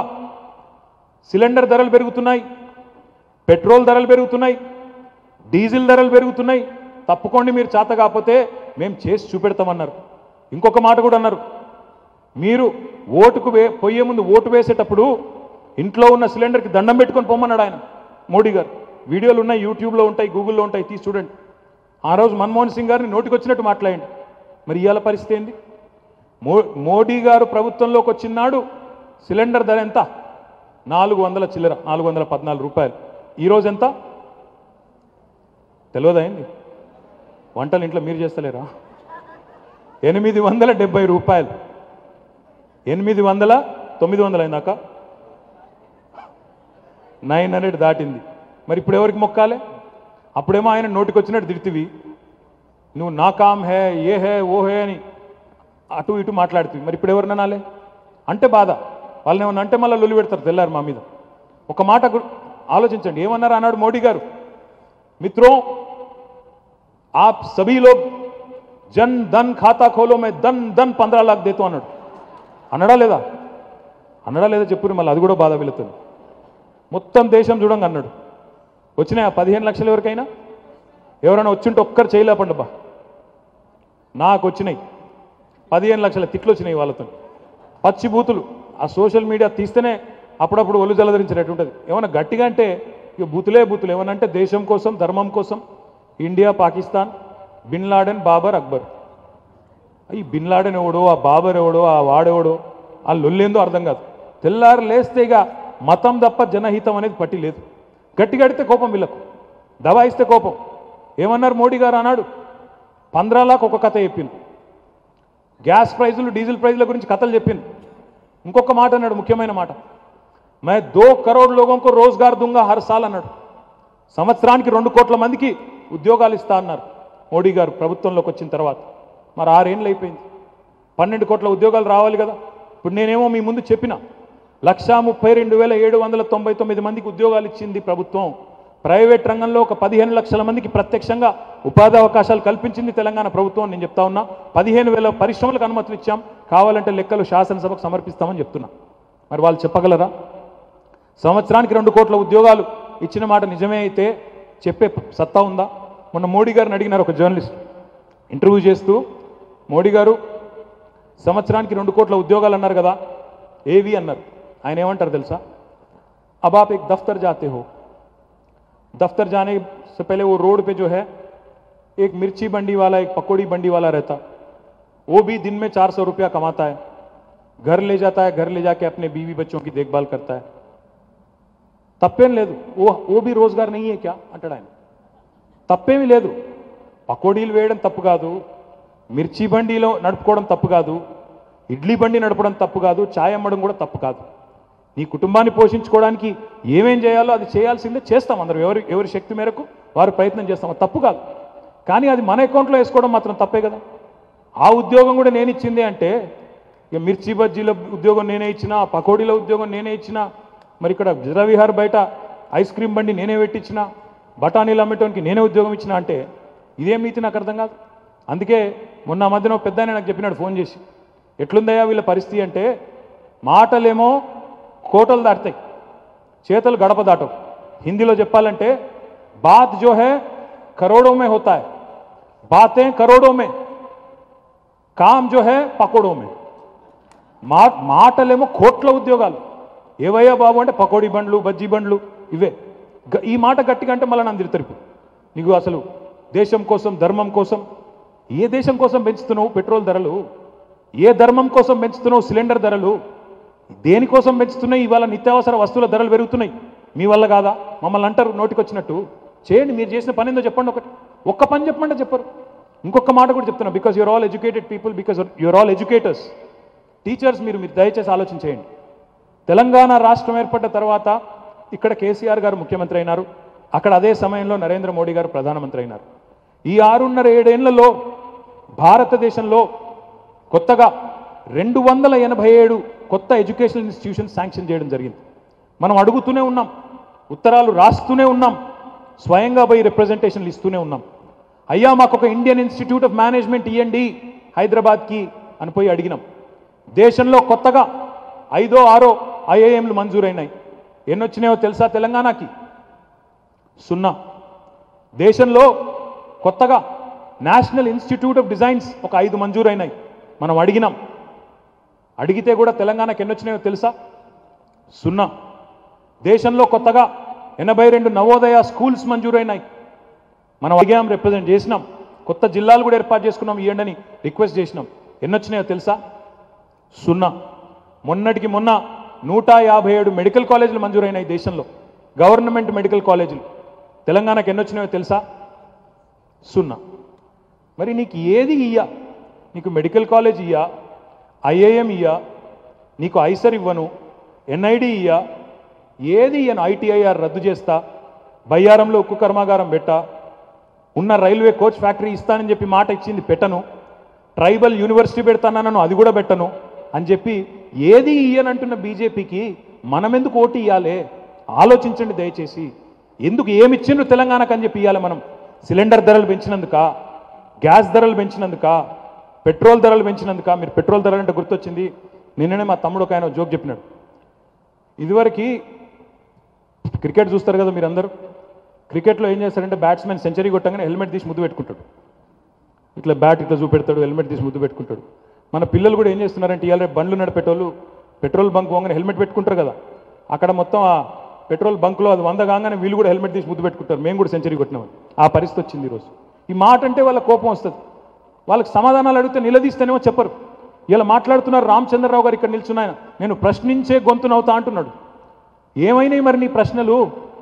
సిలిండర్ ధరలు పెరుగుతున్నాయి పెట్రోల్ ధరలు పెరుగుతున్నాయి డీజిల్ ధరలు పెరుగుతున్నాయి తప్పుకోండి మీరు చేత కాకపోతే మేము చేసి చూపెడతామన్నారు ఇంకొక మాట కూడా అన్నారు మీరు ఓటుకు వే పోయే ముందు ఓటు వేసేటప్పుడు ఇంట్లో ఉన్న సిలిండర్కి దండం పెట్టుకొని పొమ్మన్నాడు ఆయన మోడీ గారు వీడియోలు ఉన్నాయి యూట్యూబ్లో ఉంటాయి గూగుల్లో ఉంటాయి తీసి చూడండి ఆ రోజు మన్మోహన్ సింగ్ గారిని నోటికి వచ్చినట్టు మాట్లాడండి మరి ఇవాళ పరిస్థితి ఏంది మో మోడీ గారు ప్రభుత్వంలోకి వచ్చినాడు సిలిండర్ ధర ఎంత నాలుగు వందల చిల్లర నాలుగు వందల పద్నాలుగు రూపాయలు ఈరోజు ఎంత తెలియదా ఏంది వంటలు ఇంట్లో మీరు చేస్తలేరా ఎనిమిది వందల డెబ్బై రూపాయలు ఎనిమిది వందల తొమ్మిది వందలు అయిందాక నైన్ హండ్రెడ్ దాటింది మరి ఇప్పుడు ఎవరికి మొక్కాలే అప్పుడేమో ఆయన నోటికి వచ్చినట్టు తిడుతుంది నువ్వు నా కామ్ హే ఏ హే ఓ హే అని అటు ఇటు మాట్లాడుతుంది మరి ఇప్పుడు ఎవరిని అనాలే అంటే బాధ వాళ్ళని ఏమన్నా అంటే మళ్ళీ లొల్లి పెడతారు తెల్లారు మా మీద ఒక మాట గు- ఆలోచించండి ఏమన్నారు అన్నాడు మోడీ గారు మిత్రో आप सभी लोग జన్ ధన్ ఖాతా ఖోలో మే ధన్ ధన్ పంద్రా లాక్ దేతో అన్నాడు అన్నడా లేదా అన్నడా లేదా చెప్పురు మళ్ళీ అది కూడా బాధ వెళుతుంది మొత్తం దేశం చూడంగా అన్నాడు వచ్చినాయా పదిహేను లక్షల ఎవరికైనా ఎవరైనా వచ్చింటే ఒక్కరు చేయలేపండి బా నాకు వచ్చినాయి పదిహేను లక్షల తిట్లు వచ్చినాయి వాళ్ళతో పచ్చి బూతులు ఆ సోషల్ మీడియా తీస్తేనే అప్పుడప్పుడు ఒళ్ళు జలధరించినట్టు ఉంటుంది ఏమైనా గట్టిగా అంటే ఇక బూతులే బూతులు ఏమనంటే దేశం కోసం ధర్మం కోసం India Pakistan bin Laden Babar Akbar ఈ బిన్ లాడెన్ ఎవడో ఆ బాబర్ ఎవడో ఆ వాడెవడో ఆ లొల్లేందో అర్థం కాదు తెల్లారు లేస్తే ఇక మతం తప్ప జనహితం అనేది పట్టి లేదు గట్టి గడితే కోపం వీళ్ళకు దబాయిస్తే కోపం ఏమన్నారు మోడీ గారు అన్నాడు పంద్రాలాకు ఒక కథ చెప్పింది గ్యాస్ ప్రైజులు డీజిల్ ప్రైజుల గురించి కథలు చెప్పింది ఇంకొక మాట అన్నాడు ముఖ్యమైన మాట మే దో కరోడ్ లోగోంకు రోజ్గార్ దుంగా హర్ సాల్ అన్నాడు సంవత్సరానికి రెండు కోట్ల మందికి ఉద్యోగాలు ఇస్తా అన్నారు మోడీ గారు ప్రభుత్వంలోకి వచ్చిన తర్వాత మరి ఆరేళ్ళు అయిపోయింది పన్నెండు కోట్ల ఉద్యోగాలు రావాలి కదా ఇప్పుడు నేనేమో మీ ముందు చెప్పిన లక్షా ముప్పై రెండు వేల ఏడు వందల తొంభై తొమ్మిది మందికి ఉద్యోగాలు ఇచ్చింది ప్రభుత్వం ప్రైవేట్ రంగంలో ఒక పదిహేను లక్షల మందికి ప్రత్యక్షంగా ఉపాధి అవకాశాలు కల్పించింది తెలంగాణ ప్రభుత్వం అని నేను చెప్తా ఉన్నా పదిహేను వేల పరిశ్రమలకు అనుమతులు ఇచ్చాం కావాలంటే లెక్కలు శాసనసభకు సమర్పిస్తామని చెప్తున్నా మరి వాళ్ళు చెప్పగలరా సంవత్సరానికి రెండు కోట్ల ఉద్యోగాలు ఇచ్చిన మాట నిజమే అయితే చెప్పే సత్తా ఉందా మొన్న మోడీ గారిని అడిగినారు ఒక జర్నలిస్ట్ ఇంటర్వ్యూ చేస్తూ మోడీ గారు సంవత్సరానికి రెండు కోట్ల ఉద్యోగాలు అన్నారు కదా ఏవి అన్నారు ఆయన ఏమంటారు తెలుసా अब आप एक दफ्तर जाते हो दफ्तर जाने से पहले वो रोड पे जो है एक मिर्ची बंडी वाला एक पकौड़ी बंडी वाला रहता वो भी दिन में चार सौ रुपया कमाता है घर ले जाता है घर ले जाके अपने बीवी बच्चों की देखभाल करता है తప్పేం లేదు ఓ ఓ బి రోజ్గార్ నెయ్యే క్యా అంటాడు ఆయన తప్పేమీ లేదు పకోడీలు వేయడం తప్పు కాదు మిర్చి బండిలో నడుపుకోవడం తప్పు కాదు ఇడ్లీ బండి నడపడం తప్పు కాదు ఛాయ్ అమ్మడం కూడా తప్పు కాదు నీ కుటుంబాన్ని పోషించుకోవడానికి ఏమేం చేయాలో అది చేయాల్సిందే చేస్తాం అందరం ఎవరి ఎవరి శక్తి మేరకు వారు ప్రయత్నం చేస్తాం అది తప్పు కాదు కానీ అది మన అకౌంట్లో వేసుకోవడం మాత్రం తప్పే కదా ఆ ఉద్యోగం కూడా నేను ఇచ్చిందే అంటే ఇక మిర్చి బజ్జీల ఉద్యోగం నేనే ఇచ్చిన పకోడీల ఉద్యోగం నేనే ఇచ్చిన మరి ఇక్కడ విహార్ బయట ఐస్ క్రీమ్ బండి నేనే పెట్టించిన బఠానీలు అమ్మేటోనికి నేనే ఉద్యోగం ఇచ్చిన అంటే ఇదేం మీతి నాకు అర్థం కాదు అందుకే మొన్న ఆ మధ్యన ఒక పెద్ద ఆయన నాకు చెప్పినాడు ఫోన్ చేసి ఎట్లుందయ్యా వీళ్ళ పరిస్థితి అంటే మాటలేమో కోటలు దాటుతాయి చేతులు గడప దాటవు హిందీలో చెప్పాలంటే బాత్ జో హే కరోడో మే హోతా హై బాతే కరోడో మే కామ్ జో హే పకోడో మే మా మాటలేమో కోట్ల ఉద్యోగాలు ఏవయ్యా బాబు అంటే పకోడీ బండ్లు బజ్జీ బండ్లు ఇవే గ- ఈ మాట గట్టిగా అంటే మళ్ళీ నన్ను తిరుతారు ఇప్పుడు నీకు అసలు దేశం కోసం ధర్మం కోసం ఏ దేశం కోసం పెంచుతున్నావు పెట్రోల్ ధరలు ఏ ధర్మం కోసం పెంచుతున్నావు సిలిండర్ ధరలు దేనికోసం పెంచుతున్నాయి ఇవాళ నిత్యావసర వస్తువుల ధరలు పెరుగుతున్నాయి మీ వల్ల కాదా మమ్మల్ని అంటారు నోటికొచ్చినట్టు చేయండి మీరు చేసిన పని ఏందో చెప్పండి ఒకటి ఒక్క పని చెప్పమంటే చెప్పరు ఇంకొక మాట కూడా చెప్తున్నా because you're all educated people because you're all educators teachers మీరు మీరు దయచేసి ఆలోచన చేయండి తెలంగాణ రాష్ట్రం ఏర్పడ్డ తర్వాత ఇక్కడ కేసీఆర్ గారు ముఖ్యమంత్రి అయినారు అక్కడ అదే సమయంలో నరేంద్ర మోడీ గారు ప్రధానమంత్రి అయినారు ఈ ఆరున్నర ఏడేళ్లలో భారతదేశంలో కొత్తగా రెండు వందల ఎనభై ఏడు కొత్త ఎడ్యుకేషనల్ ఇన్స్టిట్యూషన్స్ శాంక్షన్ చేయడం జరిగింది మనం అడుగుతూనే ఉన్నాం ఉత్తరాలు రాస్తూనే ఉన్నాం స్వయంగా పోయి రిప్రజెంటేషన్లు ఇస్తూనే ఉన్నాం అయ్యా మాకు ఒక ఇండియన్ ఇన్స్టిట్యూట్ ఆఫ్ మేనేజ్మెంట్ ఇవ్వండి హైదరాబాద్కి అని పోయి అడిగినాం దేశంలో కొత్తగా ఐదో ఆరో ఐఐఎంలు మంజూరైనాయి ఎన్ని వచ్చినాయో తెలుసా తెలంగాణకి సున్నా దేశంలో కొత్తగా నేషనల్ ఇన్స్టిట్యూట్ ఆఫ్ డిజైన్స్ ఒక ఐదు మంజూరైనాయి మనం అడిగినాం అడిగితే కూడా తెలంగాణకి ఎన్ని వచ్చినాయో తెలుసా సున్నా దేశంలో కొత్తగా ఎనభై రెండు నవోదయ స్కూల్స్ మంజూరైనాయి మనం అడిగాం రిప్రజెంట్ చేసినాం కొత్త జిల్లాలు కూడా ఏర్పాటు చేసుకున్నాం ఇవ్వండి అని రిక్వెస్ట్ చేసినాం ఎన్ని వచ్చినాయో తెలుసా సున్నా మొన్నటికి మొన్న నూట యాభై ఏడు మెడికల్ కాలేజీలు మంజూరైనాయి దేశంలో గవర్నమెంట్ మెడికల్ కాలేజీలు తెలంగాణకు ఎన్ని వచ్చినాయో తెలుసా సున్నా మరి నీకు ఏది ఇయ్యా నీకు మెడికల్ కాలేజ్ ఇయ్యా ఐఏఎం ఇయ్యా నీకు ఐసర్ ఇవ్వను ఎన్ఐడి ఇయ్యా ఏది ఇయ్యను ఐటీఐఆర్ రద్దు చేస్తా బయ్యారంలో ఉక్కు కర్మాగారం పెట్టా ఉన్న రైల్వే కోచ్ ఫ్యాక్టరీ ఇస్తానని చెప్పి మాట ఇచ్చింది పెట్టను ట్రైబల్ యూనివర్సిటీ పెడతానన్నాను అది కూడా పెట్టను అని చెప్పి ఏది ఇయ్యనంటున్న బీజేపీకి మనం ఎందుకు ఓటు ఇవ్వాలి ఆలోచించండి దయచేసి ఎందుకు ఏమి ఇచ్చిండ్రు తెలంగాణకు అని చెప్పి ఇవ్వాలి మనం సిలిండర్ ధరలు పెంచినందుక గ్యాస్ ధరలు పెంచినందుక పెట్రోల్ ధరలు పెంచినందుక మీరు పెట్రోల్ ధరలు అంటే గుర్తొచ్చింది నిన్ననే మా తమ్ముడు ఒక ఆయన జోక్ చెప్పినాడు ఇదివరకు క్రికెట్ చూస్తారు కదా మీరందరూ క్రికెట్లో ఏం చేస్తారంటే బ్యాట్స్మెన్ సెంచరీ కొట్టగానే హెల్మెట్ తీసి ముద్దు పెట్టుకుంటాడు ఇట్లా బ్యాట్ ఇట్లా చూపెడతాడు హెల్మెట్ తీసి ముద్దు పెట్టుకుంటాడు మన పిల్లలు కూడా ఏం చేస్తున్నారంటే ఇవాళ రేపు బండ్లు నడిపేటోళ్ళు పెట్రోల్ బంక్ పోగానే హెల్మెట్ పెట్టుకుంటారు కదా అక్కడ మొత్తం ఆ పెట్రోల్ బంక్లో అది వంద కాగానే వీళ్ళు కూడా హెల్మెట్ తీసి ముద్దు పెట్టుకుంటారు మేము కూడా సెంచరీ కొట్టినామని ఆ పరిస్థితి వచ్చింది ఈరోజు ఈ మాట అంటే వాళ్ళ కోపం వస్తుంది వాళ్ళకి సమాధానాలు అడిగితే నిలదీస్తేనేమో చెప్పరు ఇలా మాట్లాడుతున్నారు రామచంద్రరావు గారు ఇక్కడ నిల్చున్నాయన నేను ప్రశ్నించే గొంతునవుతా అంటున్నాడు ఏమైనాయి మరి నీ ప్రశ్నలు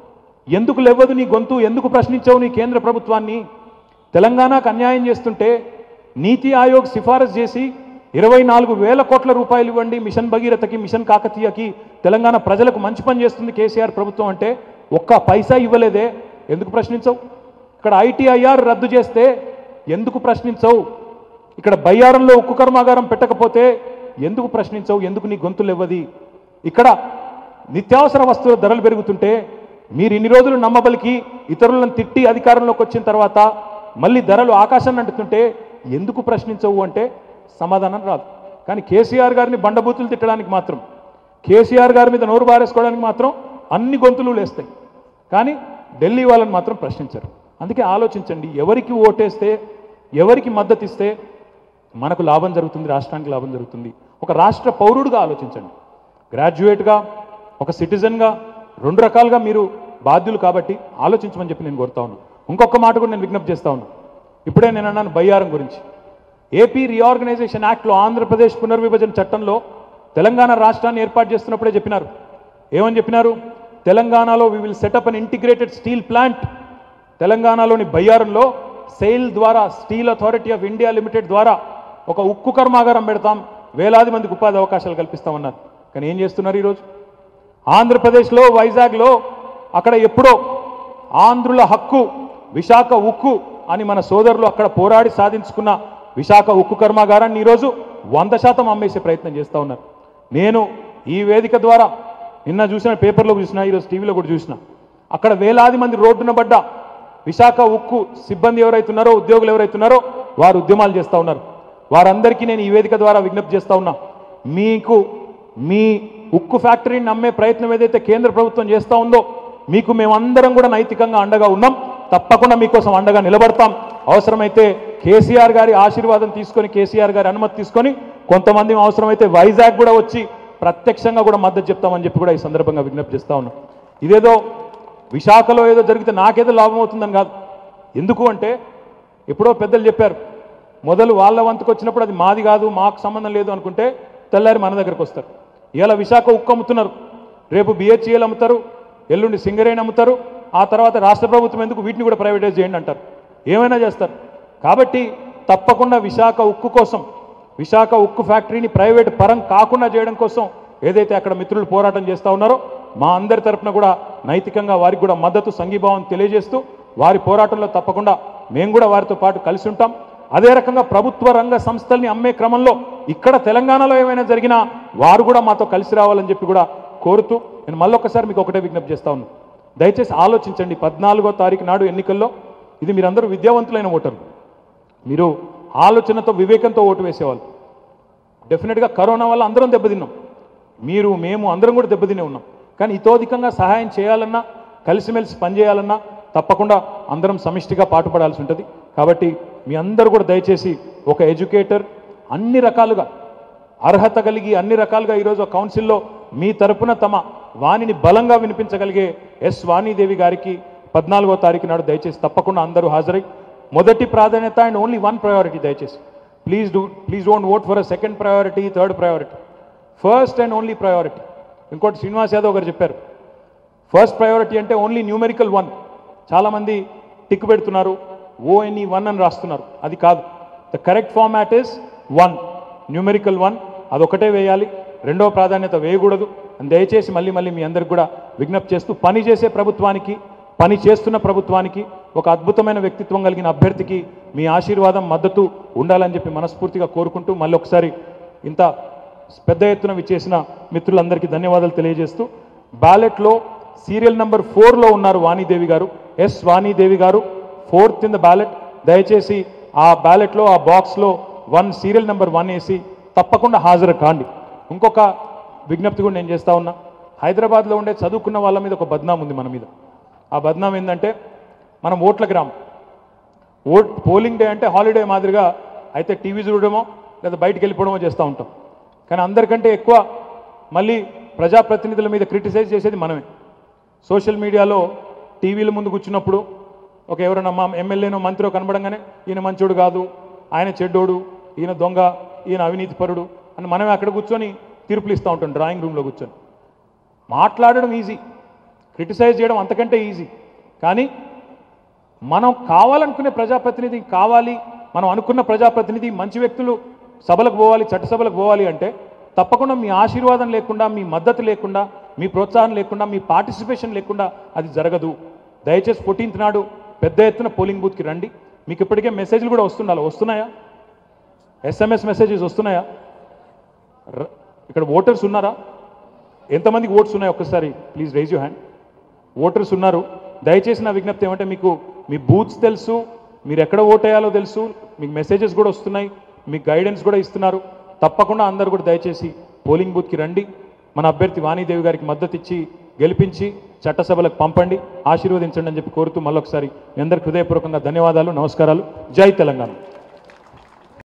ఎందుకు లేవదు నీ గొంతు ఎందుకు ప్రశ్నించావు నీ కేంద్ర ప్రభుత్వాన్ని తెలంగాణకు అన్యాయం చేస్తుంటే నీతి ఆయోగ్ సిఫారసు చేసి ఇరవై నాలుగు వేల కోట్ల రూపాయలు ఇవ్వండి మిషన్ భగీరథకి మిషన్ కాకతీయకి తెలంగాణ ప్రజలకు మంచి పని చేస్తుంది కేసీఆర్ ప్రభుత్వం అంటే ఒక్క పైసా ఇవ్వలేదే ఎందుకు ప్రశ్నించవు ఇక్కడ ఐటీఐఆర్ రద్దు చేస్తే ఎందుకు ప్రశ్నించవు ఇక్కడ బయ్యారంలో ఉక్కు కర్మాగారం పెట్టకపోతే ఎందుకు ప్రశ్నించవు ఎందుకు నీ గొంతులు ఇవ్వది ఇక్కడ నిత్యావసర వస్తువుల ధరలు పెరుగుతుంటే మీరు ఇన్ని రోజులు నమ్మబలికి ఇతరులను తిట్టి అధికారంలోకి వచ్చిన తర్వాత మళ్ళీ ధరలు ఆకాశాన్ని అంటుతుంటే ఎందుకు ప్రశ్నించవు అంటే సమాధానం రాదు కానీ కేసీఆర్ గారిని బండబూతులు తిట్టడానికి మాత్రం కేసీఆర్ గారి మీద నోరు బారేసుకోవడానికి మాత్రం అన్ని గొంతులు లేస్తాయి కానీ ఢిల్లీ వాళ్ళని మాత్రం ప్రశ్నించరు అందుకే ఆలోచించండి ఎవరికి ఓటేస్తే ఎవరికి మద్దతు ఇస్తే మనకు లాభం జరుగుతుంది రాష్ట్రానికి లాభం జరుగుతుంది ఒక రాష్ట్ర పౌరుడిగా ఆలోచించండి గ్రాడ్యుయేట్గా ఒక సిటిజన్గా రెండు రకాలుగా మీరు బాధ్యులు కాబట్టి ఆలోచించమని చెప్పి నేను కోరుతా ఉన్నాను ఇంకొక మాట కూడా నేను విజ్ఞప్తి చేస్తా ఉన్నాను ఇప్పుడే నేను అన్నాను బయ్యారం గురించి ఏపీ రీఆర్గనైజేషన్ యాక్ట్లో ఆంధ్రప్రదేశ్ పునర్విభజన చట్టంలో తెలంగాణ రాష్ట్రాన్ని ఏర్పాటు చేస్తున్నప్పుడే చెప్పినారు ఏమని చెప్పినారు తెలంగాణలో we will set up an integrated steel plant తెలంగాణలోని బయ్యారంలో సెయిల్ ద్వారా steel authority of India limited ద్వారా ఒక ఉక్కు కర్మాగారం పెడతాం వేలాది మందికి ఉపాధి అవకాశాలు కల్పిస్తామన్నారు కానీ ఏం చేస్తున్నారు ఈరోజు ఆంధ్రప్రదేశ్లో వైజాగ్లో అక్కడ ఎప్పుడో ఆంధ్రుల హక్కు విశాఖ ఉక్కు అని మన సోదరులు అక్కడ పోరాడి సాధించుకున్న విశాఖ ఉక్కు కర్మాగారాన్ని ఈరోజు వంద శాతం అమ్మేసే ప్రయత్నం చేస్తూ ఉన్నారు నేను ఈ వేదిక ద్వారా నిన్న చూసిన పేపర్లో చూసిన ఈరోజు టీవీలో కూడా చూసిన అక్కడ వేలాది మంది రోడ్డున పడ్డ విశాఖ ఉక్కు సిబ్బంది ఎవరైతున్నారో ఉద్యోగులు ఎవరైతున్నారో వారు ఉద్యమాలు చేస్తూ ఉన్నారు వారందరికీ నేను ఈ వేదిక ద్వారా విజ్ఞప్తి చేస్తా ఉన్నా మీకు మీ ఉక్కు ఫ్యాక్టరీని నమ్మే ప్రయత్నం ఏదైతే కేంద్ర ప్రభుత్వం చేస్తూ ఉందో మీకు మేమందరం కూడా నైతికంగా అండగా ఉన్నాం తప్పకుండా మీకోసం అండగా నిలబడతాం అవసరమైతే కేసీఆర్ గారి ఆశీర్వాదం తీసుకొని కేసీఆర్ గారి అనుమతి తీసుకొని కొంతమంది అవసరమైతే వైజాగ్ కూడా వచ్చి ప్రత్యక్షంగా కూడా మద్దతు చెప్తామని చెప్పి కూడా ఈ సందర్భంగా విజ్ఞప్తి చేస్తా ఉన్నాం ఇదేదో విశాఖలో ఏదో జరిగితే నాకేదో లాభం అవుతుందని కాదు ఎందుకు అంటే ఎప్పుడో పెద్దలు చెప్పారు మొదలు వాళ్ళ వంతుకు వచ్చినప్పుడు అది మాది కాదు మాకు సంబంధం లేదు అనుకుంటే తెల్లారి మన దగ్గరకు వస్తారు ఇలా విశాఖ ఉక్కు అమ్ముతున్నారు రేపు బిహెచ్ఈఎల్ అమ్ముతారు ఎల్లుండి సింగరేణి అమ్ముతారు ఆ తర్వాత రాష్ట్ర ప్రభుత్వం ఎందుకు వీటిని కూడా ప్రైవేటైజ్ చేయండి అంటారు ఏమైనా చేస్తారు కాబట్టి తప్పకుండా విశాఖ ఉక్కు కోసం విశాఖ ఉక్కు ఫ్యాక్టరీని ప్రైవేట్ పరం కాకుండా చేయడం కోసం ఏదైతే అక్కడ మిత్రులు పోరాటం చేస్తూ ఉన్నారో మా అందరి తరపున కూడా నైతికంగా వారికి కూడా మద్దతు సంఘీభావం తెలియజేస్తూ వారి పోరాటంలో తప్పకుండా మేము కూడా వారితో పాటు కలిసి ఉంటాం అదే రకంగా ప్రభుత్వ రంగ సంస్థల్ని అమ్మే క్రమంలో ఇక్కడ తెలంగాణలో ఏమైనా జరిగినా వారు కూడా మాతో కలిసి రావాలని చెప్పి కూడా కోరుతూ నేను మళ్ళొకసారి మీకు ఒకటే విజ్ఞప్తి చేస్తా ఉన్నాను దయచేసి ఆలోచించండి పద్నాలుగో తారీఖు నాడు ఎన్నికల్లో ఇది మీరందరూ విద్యావంతులైన ఓటర్లు మీరు ఆలోచనతో వివేకంతో ఓటు వేసేవాళ్ళు డెఫినెట్గా కరోనా వల్ల అందరం దెబ్బతిన్నాం మీరు మేము అందరం కూడా దెబ్బతినే ఉన్నాం కానీ ఇతోధికంగా సహాయం చేయాలన్నా కలిసిమెలిసి పనిచేయాలన్నా తప్పకుండా అందరం సమిష్టిగా పాటుపడాల్సి ఉంటుంది కాబట్టి మీ అందరూ కూడా దయచేసి ఒక ఎడ్యుకేటర్ అన్ని రకాలుగా అర్హత కలిగి అన్ని రకాలుగా ఈరోజు ఆ కౌన్సిల్లో మీ తరపున తమ వాణిని బలంగా వినిపించగలిగే ఎస్ వాణీదేవి గారికి పద్నాలుగో తారీఖు నాడు దయచేసి తప్పకుండా అందరూ హాజరై మొదటి ప్రాధాన్యత అండ్ ఓన్లీ వన్ ప్రయారిటీ దయచేసి please do please don't vote for a second priority third priority first and only priority ఇంకోటి శ్రీనివాస్ యాదవ్ గారు చెప్పారు ఫస్ట్ ప్రయారిటీ అంటే ఓన్లీ న్యూమెరికల్ వన్ చాలామంది టిక్ పెడుతున్నారు ఓఎన్ఈ వన్ అని రాస్తున్నారు అది కాదు the correct format is one numerical one అదొకటే వేయాలి రెండవ ప్రాధాన్యత వేయకూడదు అని దయచేసి మళ్ళీ మళ్ళీ మీ అందరికి కూడా విజ్ఞప్తి చేస్తూ పని చేసే ప్రభుత్వానికి పని చేస్తున్న ప్రభుత్వానికి ఒక అద్భుతమైన వ్యక్తిత్వం కలిగిన అభ్యర్థికి మీ ఆశీర్వాదం మద్దతు ఉండాలని చెప్పి మనస్ఫూర్తిగా కోరుకుంటూ మళ్ళీ ఒకసారి ఇంత పెద్ద ఎత్తున విచ్చేసిన మిత్రులందరికీ ధన్యవాదాలు తెలియజేస్తూ బ్యాలెట్లో సీరియల్ నెంబర్ ఫోర్లో ఉన్నారు వాణీదేవి గారు ఎస్ వాణీదేవి గారు ఫోర్త్ ఇన్ ద బ్యాలెట్ దయచేసి ఆ బ్యాలెట్లో ఆ బాక్స్లో వన్ సీరియల్ నెంబర్ వన్ వేసి తప్పకుండా హాజరు కాండి ఇంకొక విజ్ఞప్తి కూడా నేను చేస్తా ఉన్నా హైదరాబాద్లో ఉండే చదువుకున్న వాళ్ళ మీద ఒక బద్నాం ఉంది మన మీద ఆ బద్నాం ఏంటంటే మనం ఓట్ల గ్రామం ఓట్ పోలింగ్ డే అంటే హాలిడే మాదిరిగా అయితే టీవీ చూడడమో లేదా బయటికి వెళ్ళిపోవడమో చేస్తూ ఉంటాం కానీ అందరికంటే ఎక్కువ మళ్ళీ ప్రజాప్రతినిధుల మీద క్రిటిసైజ్ చేసేది మనమే సోషల్ మీడియాలో టీవీల ముందు కూర్చున్నప్పుడు ఒక ఎవరైనా మా ఎమ్మెల్యేనో మంత్రో కనబడంగానే ఈయన మంచోడు కాదు ఆయన చెడ్డోడు ఈయన దొంగ ఈయన అవినీతిపరుడు అని మనమే అక్కడ కూర్చొని తీర్పులు ఇస్తూ ఉంటాం డ్రాయింగ్ రూమ్లో కూర్చొని మాట్లాడడం ఈజీ క్రిటిసైజ్ చేయడం అంతకంటే ఈజీ కానీ మనం కావాలనుకునే ప్రజాప్రతినిధి కావాలి మనం అనుకున్న ప్రజాప్రతినిధి మంచి వ్యక్తులు సభలకు పోవాలి చట్టసభలకు పోవాలి అంటే తప్పకుండా మీ ఆశీర్వాదం లేకుండా మీ మద్దతు లేకుండా మీ ప్రోత్సాహం లేకుండా మీ పార్టిసిపేషన్ లేకుండా అది జరగదు దయచేసి ఫోర్టీన్త్ నాడు పెద్ద ఎత్తున పోలింగ్ బూత్కి రండి మీకు ఇప్పటికే మెసేజ్లు కూడా వస్తుండాలి వస్తున్నాయా ఎస్ఎంఎస్ మెసేజెస్ వస్తున్నాయా ర- ఇక్కడ ఓటర్స్ ఉన్నారా ఎంతమందికి ఓట్స్ ఉన్నాయి ఒక్కసారి please raise you hand voters ఉన్నారు దయచేసి నా విజ్ఞప్తి ఏమంటే మీకు మీ బూత్స్ తెలుసు మీరు ఎక్కడ ఓటేయాలో తెలుసు మీకు మెసేజెస్ కూడా వస్తున్నాయి మీకు గైడెన్స్ కూడా ఇస్తున్నారు తప్పకుండా అందరూ కూడా దయచేసి పోలింగ్ బూత్కి రండి మన అభ్యర్థి వాణీదేవి గారికి మద్దతు ఇచ్చి గెలిపించి చట్టసభలకు పంపండి ఆశీర్వదించండి అని చెప్పి కోరుతూ మళ్ళొకసారి మీ అందరికి హృదయపూర్వకంగా ధన్యవాదాలు నమస్కారాలు జై తెలంగాణ